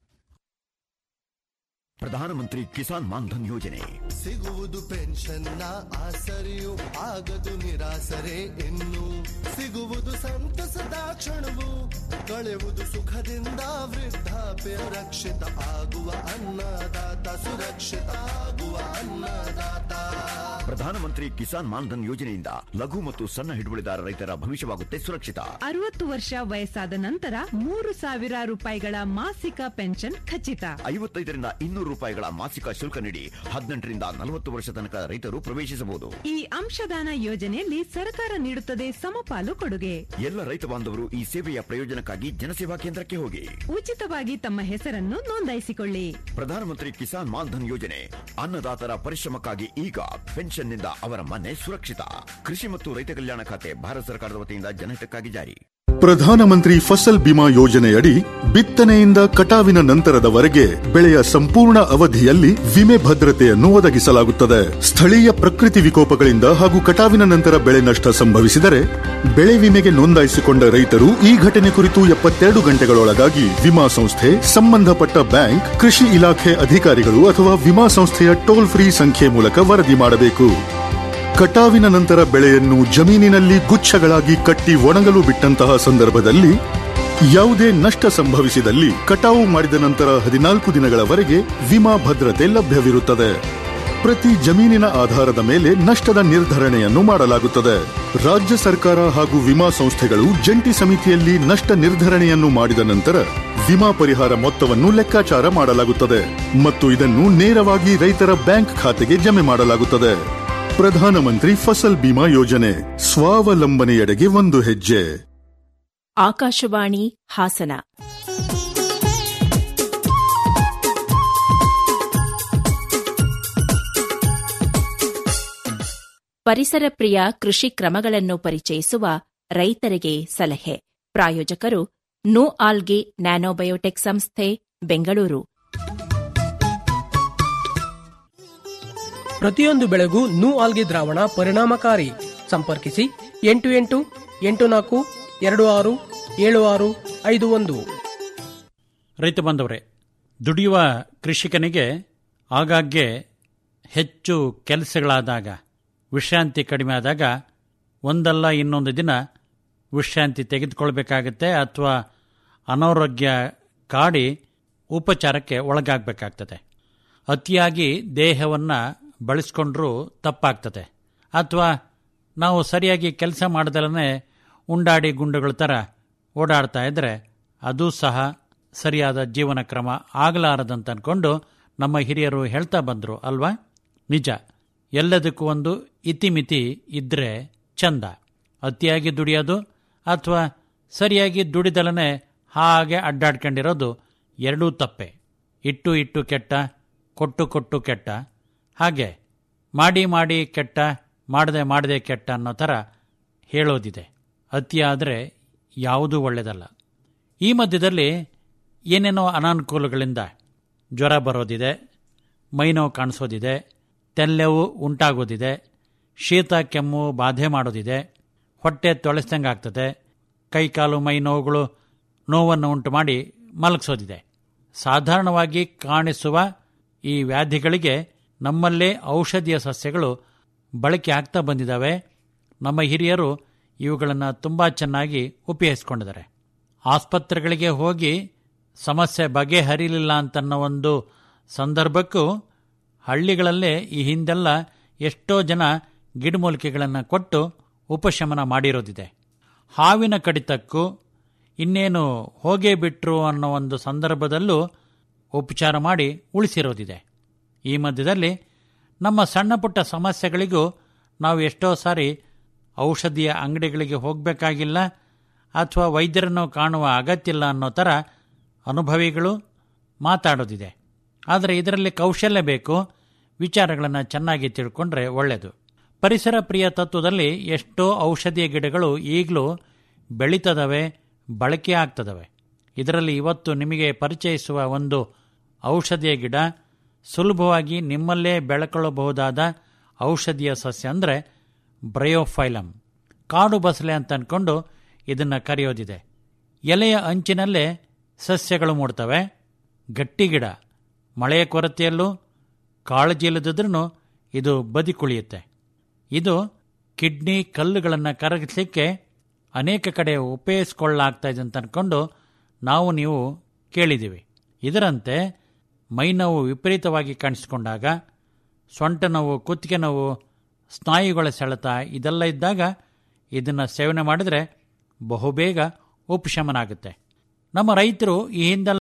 ಪ್ರಧಾನಮಂತ್ರಿ ಕಿಸಾನ್ ಮಾನ್ಧನ್ ಯೋಜನೆ ಸಿಗುವುದು ಪೆನ್ಷನ್ನ ಆಸರೆಯು ಆಗದು ನಿರಾಸರೆ ಇನ್ನು ಸಿಗುವುದು ಸಂತಸದ ಕ್ಷಣವು ಬಾಳೆವುದು ಸುಖದಿಂದ ವೃದ್ಧಾಪ್ಯ ರಕ್ಷಿತ ಆಗುವ ಅನ್ನದಾತ ಸುರಕ್ಷಿತ ಆಗುವ ಅನ್ನದಾತ ಪ್ರಧಾನಮಂತ್ರಿ ಕಿಸಾನ್ ಮಾನ್ಧನ್ ಯೋಜನೆಯಿಂದ ಲಘು ಮತ್ತು ಸಣ್ಣ ಹಿಡುವಳಿದಾರ ರೈತರ ಭವಿಷ್ಯವಾಗುತ್ತೆ ಸುರಕ್ಷಿತ ಅರವತ್ತು ವರ್ಷ ವಯಸ್ಸಾದ ನಂತರ ಮೂರು ಸಾವಿರ ರೂಪಾಯಿಗಳ ಮಾಸಿಕ ಪೆನ್ಷನ್ ಖಚಿತ ಐವತ್ತೈದರಿಂದ ಇನ್ನೂರು ರೂಪಾಯಿಗಳ ಮಾಸಿಕ ಶುಲ್ಕ ನೀಡಿ ಹದಿನೆಂಟರಿಂದ ನಲವತ್ತು ವರ್ಷ ತನಕ ರೈತರು ಪ್ರವೇಶಿಸಬಹುದು ಈ ಅಂಶದಾನ ಯೋಜನೆಯಲ್ಲಿ ಸರ್ಕಾರ ನೀಡುತ್ತದೆ ಸಮಪಾಲು ಕೊಡುಗೆ ಎಲ್ಲ ರೈತ ಬಾಂಧವರು ಈ ಸೇವೆಯ ಪ್ರಯೋಜನಕ್ಕಾಗಿ ಜನಸೇವಾ ಕೇಂದ್ರಕ್ಕೆ ಹೋಗಿ ಉಚಿತವಾಗಿ ತಮ್ಮ ಹೆಸರನ್ನು ನೋಂದಾಯಿಸಿಕೊಳ್ಳಿ ಪ್ರಧಾನಮಂತ್ರಿ ಕಿಸಾನ್ ಮಾನ್ಧನ್ ಯೋಜನೆ ಅನ್ನದಾತರ ಪರಿಶ್ರಮಕ್ಕಾಗಿ ಈಗ ಪೆನ್ಷನ್ನಿಂದ ಅವರ ಮನೆ ಸುರಕ್ಷಿತ ಕೃಷಿ ಮತ್ತು ರೈತ ಕಲ್ಯಾಣ ಖಾತೆ ಭಾರತ ಸರ್ಕಾರದ ವತಿಯಿಂದ ಜನಹಿತಕ್ಕಾಗಿ ಜಾರಿ ಪ್ರಧಾನಮಂತ್ರಿ ಫಸಲ್ ಬಿಮಾ ಯೋಜನೆಯಡಿ ಬಿತ್ತನೆಯಿಂದ ಕಟಾವಿನ ನಂತರದವರೆಗೆ ಬೆಳೆಯ ಸಂಪೂರ್ಣ ಅವಧಿಯಲ್ಲಿ ವಿಮೆ ಭದ್ರತೆಯನ್ನು ಒದಗಿಸಲಾಗುತ್ತದೆ ಸ್ಥಳೀಯ ಪ್ರಕೃತಿ ವಿಕೋಪಗಳಿಂದ ಹಾಗೂ ಕಟಾವಿನ ನಂತರ ಬೆಳೆ ನಷ್ಟ ಸಂಭವಿಸಿದರೆ ಬೆಳೆ ವಿಮೆಗೆ ನೋಂದಾಯಿಸಿಕೊಂಡ ರೈತರು ಈ ಘಟನೆ ಕುರಿತು ಎಪ್ಪತ್ತೆರಡು ಗಂಟೆಗಳೊಳಗಾಗಿ ವಿಮಾ ಸಂಸ್ಥೆ ಸಂಬಂಧಪಟ್ಟ ಬ್ಯಾಂಕ್ ಕೃಷಿ ಇಲಾಖೆ ಅಧಿಕಾರಿಗಳು ಅಥವಾ ವಿಮಾ ಸಂಸ್ಥೆಯ ಟೋಲ್ ಫ್ರೀ ಸಂಖ್ಯೆ ಮೂಲಕ ವರದಿ ಮಾಡಬೇಕು ಕಟಾವಿನ ನಂತರ ಬೆಳೆಯನ್ನು ಜಮೀನಿನಲ್ಲಿ ಗುಚ್ಛಗಳಾಗಿ ಕಟ್ಟಿ ಒಣಗಲು ಬಿಟ್ಟಂತಹ ಸಂದರ್ಭದಲ್ಲಿ ಯಾವುದೇ ನಷ್ಟ ಸಂಭವಿಸಿದಲ್ಲಿ ಕಟಾವು ಮಾಡಿದ ನಂತರ ಹದಿನಾಲ್ಕು ದಿನಗಳವರೆಗೆ ವಿಮಾ ಭದ್ರತೆ ಲಭ್ಯವಿರುತ್ತದೆ ಪ್ರತಿ ಜಮೀನಿನ ಆಧಾರದ ಮೇಲೆ ನಷ್ಟದ ನಿರ್ಧರಣೆಯನ್ನು ಮಾಡಲಾಗುತ್ತದೆ ರಾಜ್ಯ ಸರ್ಕಾರ ಹಾಗೂ ವಿಮಾ ಸಂಸ್ಥೆಗಳು ಜಂಟಿ ಸಮಿತಿಯಲ್ಲಿ ನಷ್ಟ ನಿರ್ಧರಣೆಯನ್ನು ಮಾಡಿದ ನಂತರ ವಿಮಾ ಪರಿಹಾರ ಮೊತ್ತವನ್ನು ಲೆಕ್ಕಾಚಾರ ಮಾಡಲಾಗುತ್ತದೆ ಮತ್ತು ಇದನ್ನು ನೇರವಾಗಿ ರೈತರ ಬ್ಯಾಂಕ್ ಖಾತೆಗೆ ಜಮೆ ಮಾಡಲಾಗುತ್ತದೆ ಪ್ರಧಾನಮಂತ್ರಿ ಫಸಲ್ ಬಿಮಾ ಯೋಜನೆ ಸ್ವಾವಲಂಬನೆಯೆಡೆಗೆ ಒಂದು ಹೆಜ್ಜೆ ಆಕಾಶವಾಣಿ ಹಾಸನ ಪರಿಸರ ಪ್ರಿಯ ಕೃಷಿ ಕ್ರಮಗಳನ್ನು ಪರಿಚಯಿಸುವ ರೈತರಿಗೆ ಸಲಹೆ ಪ್ರಾಯೋಜಕರು ನೋ ಆಲ್ಗೆ ನ್ಯಾನೋಬಯೋಟೆಕ್ ಸಂಸ್ಥೆ ಬೆಂಗಳೂರು ಪ್ರತಿಯೊಂದು ಬೆಳೆಗೂ ನೂ ಆಲ್ಗೆ ದ್ರಾವಣ ಪರಿಣಾಮಕಾರಿ ಸಂಪರ್ಕಿಸಿ ಎಂಟು ಎಂಟು ಎಂಟು ನಾಲ್ಕು ಎರಡು ಆರು ಏಳು ಆರು ಐದು ಒಂದು ರೈತ ಬಾಂಧವರೇ ದುಡಿಯುವ ಕೃಷಿಕನಿಗೆ ಆಗಾಗ್ಗೆ ಹೆಚ್ಚು ಕೆಲಸಗಳಾದಾಗ ವಿಶ್ರಾಂತಿ ಕಡಿಮೆ ಆದಾಗ ಒಂದಲ್ಲ ಇನ್ನೊಂದು ದಿನ ವಿಶ್ರಾಂತಿ ತೆಗೆದುಕೊಳ್ಬೇಕಾಗತ್ತೆ ಅಥವಾ ಅನಾರೋಗ್ಯ ಕಾಡಿ ಉಪಚಾರಕ್ಕೆ ಒಳಗಾಗಬೇಕಾಗ್ತದೆ ಅತಿಯಾಗಿ ದೇಹವನ್ನು ಬಳಸ್ಕೊಂಡ್ರೂ ತಪ್ಪಾಗ್ತದೆ ಅಥವಾ ನಾವು ಸರಿಯಾಗಿ ಕೆಲಸ ಮಾಡ್ದಲೇ ಉಂಡಾಡಿ ಗುಂಡುಗಳ ಥರ ಓಡಾಡ್ತಾ ಇದ್ದರೆ ಅದು ಸಹ ಸರಿಯಾದ ಜೀವನ ಕ್ರಮ ಆಗಲಾರದಂತ ಅಂದ್ಕೊಂಡು ನಮ್ಮ ಹಿರಿಯರು ಹೇಳ್ತಾ ಬಂದರು ಅಲ್ವಾ ನಿಜ ಎಲ್ಲದಕ್ಕೂ ಒಂದು ಇತಿಮಿತಿ ಇದ್ದರೆ ಚಂದ ಅತಿಯಾಗಿ ದುಡಿಯೋದು ಅಥವಾ ಸರಿಯಾಗಿ ದುಡಿದಲನೆ ಹಾಗೆ ಅಡ್ಡಾಡ್ಕೊಂಡಿರೋದು ಎರಡೂ ತಪ್ಪೆ ಇಟ್ಟು ಇಟ್ಟು ಕೆಟ್ಟ ಕೊಟ್ಟು ಕೊಟ್ಟು ಕೆಟ್ಟ ಹಾಗೆ ಮಾಡಿ ಮಾಡಿ ಕೆಟ್ಟ ಮಾಡದೆ ಮಾಡದೆ ಕೆಟ್ಟ ಅನ್ನೋ ಥರ ಹೇಳೋದಿದೆ ಅತಿಯಾದರೆ ಯಾವುದೂ ಒಳ್ಳೆಯದಲ್ಲ ಈ ಮಧ್ಯದಲ್ಲಿ ಏನೇನೋ ಅನಾನುಕೂಲಗಳಿಂದ ಜ್ವರ ಬರೋದಿದೆ ಮೈನೋವು ಕಾಣಿಸೋದಿದೆ ತೆಲ್ಲೆವು ಉಂಟಾಗೋದಿದೆ ಶೀತ ಕೆಮ್ಮು ಬಾಧೆ ಮಾಡೋದಿದೆ ಹೊಟ್ಟೆ ತೊಳೆಸ್ದಂಗೆ ಆಗ್ತದೆ ಕೈಕಾಲು ಮೈ ನೋವುಗಳು ನೋವನ್ನು ಉಂಟು ಮಾಡಿ ಮಲಗಿಸೋದಿದೆ ಸಾಧಾರಣವಾಗಿ ಕಾಣಿಸುವ ಈ ವ್ಯಾಧಿಗಳಿಗೆ ನಮ್ಮಲ್ಲೇ ಔಷಧೀಯ ಸಸ್ಯಗಳು ಬಳಕೆ ಆಗ್ತಾ ಬಂದಿದ್ದಾವೆ ನಮ್ಮ ಹಿರಿಯರು ಇವುಗಳನ್ನು ತುಂಬ ಚೆನ್ನಾಗಿ ಉಪಯೋಗಿಸ್ಕೊಂಡಿದ್ದಾರೆ ಆಸ್ಪತ್ರೆಗಳಿಗೆ ಹೋಗಿ ಸಮಸ್ಯೆ ಬಗೆಹರಿಲಿಲ್ಲ ಅಂತನ್ನೋ ಒಂದು ಸಂದರ್ಭಕ್ಕೂ ಹಳ್ಳಿಗಳಲ್ಲೇ ಈ ಹಿಂದೆಲ್ಲ ಎಷ್ಟೋ ಜನ ಗಿಡಮೂಲಿಕೆಗಳನ್ನು ಕೊಟ್ಟು ಉಪಶಮನ ಮಾಡಿರೋದಿದೆ ಹಾವಿನ ಕಡಿತಕ್ಕೂ ಇನ್ನೇನು ಹೋಗೇ ಬಿಟ್ರು ಅನ್ನೋ ಒಂದು ಸಂದರ್ಭದಲ್ಲೂ ಉಪಚಾರ ಮಾಡಿ ಉಳಿಸಿರೋದಿದೆ ಈ ಮಧ್ಯದಲ್ಲಿ ನಮ್ಮ ಸಣ್ಣ ಪುಟ್ಟ ಸಮಸ್ಯೆಗಳಿಗೂ ನಾವು ಎಷ್ಟೋ ಸಾರಿ ಔಷಧಿಯ ಅಂಗಡಿಗಳಿಗೆ ಹೋಗಬೇಕಾಗಿಲ್ಲ ಅಥವಾ ವೈದ್ಯರನ್ನು ಕಾಣುವ ಅಗತ್ಯಿಲ್ಲ ಅನ್ನೋ ಥರ ಅನುಭವಿಗಳು ಮಾತಾಡೋದಿದೆ ಆದರೆ ಇದರಲ್ಲಿ ಕೌಶಲ್ಯ ಬೇಕು ವಿಚಾರಗಳನ್ನು ಚೆನ್ನಾಗಿ ತಿಳ್ಕೊಂಡ್ರೆ ಒಳ್ಳೆಯದು ಪರಿಸರ ಪ್ರಿಯ ತತ್ವದಲ್ಲಿ ಎಷ್ಟೋ ಔಷಧಿಯ ಗಿಡಗಳು ಈಗಲೂ ಬೆಳೀತದವೆ ಬಳಕೆ ಆಗ್ತದವೆ ಇದರಲ್ಲಿ ಇವತ್ತು ನಿಮಗೆ ಪರಿಚಯಿಸುವ ಒಂದು ಔಷಧಿಯ ಗಿಡ ಸುಲಭವಾಗಿ ನಿಮ್ಮಲ್ಲೇ ಬೆಳಕೊಳ್ಳಬಹುದಾದ ಔಷಧಿಯ ಸಸ್ಯ ಅಂದರೆ ಬ್ರಯೋಫೈಲಮ್ ಕಾಡು ಬಸಳೆ ಅಂತ ಅಂದ್ಕೊಂಡು ಇದನ್ನು ಕರೆಯೋದಿದೆ ಎಲೆಯ ಅಂಚಿನಲ್ಲೇ ಸಸ್ಯಗಳು ಮೂಡ್ತವೆ ಗಟ್ಟಿ ಗಿಡ ಮಳೆಯ ಕೊರತೆಯಲ್ಲೂ ಕಾಳಜಿ ಇಲ್ಲದಿದ್ರೂ ಇದು ಬದಿ ಕುಳಿಯುತ್ತೆ ಇದು ಕಿಡ್ನಿ ಕಲ್ಲುಗಳನ್ನು ಕರಗಿಸಲಿಕ್ಕೆ ಅನೇಕ ಕಡೆ ಉಪಯೋಗಿಸ್ಕೊಳ್ಳಾಗ್ತಾ ಇದೆ ಅಂತ ಅಂದ್ಕೊಂಡು ನಾವು ನೀವು ಕೇಳಿದ್ದೀವಿ ಇದರಂತೆ ಮೈನೋವು ವಿಪರೀತವಾಗಿ ಕಾಣಿಸಿಕೊಂಡಾಗ ಸೊಂಟ ನೋವು ಕುತ್ತಿಗೆ ನೋವು ಸ್ನಾಯುಗಳ ಸೆಳೆತ ಇದೆಲ್ಲ ಇದ್ದಾಗ ಇದನ್ನು ಸೇವನೆ ಮಾಡಿದರೆ ಬಹುಬೇಗ ಉಪಶಮನ ಆಗುತ್ತೆ ನಮ್ಮ ರೈತರು ಈ ಹಿಂದೆಲ್ಲ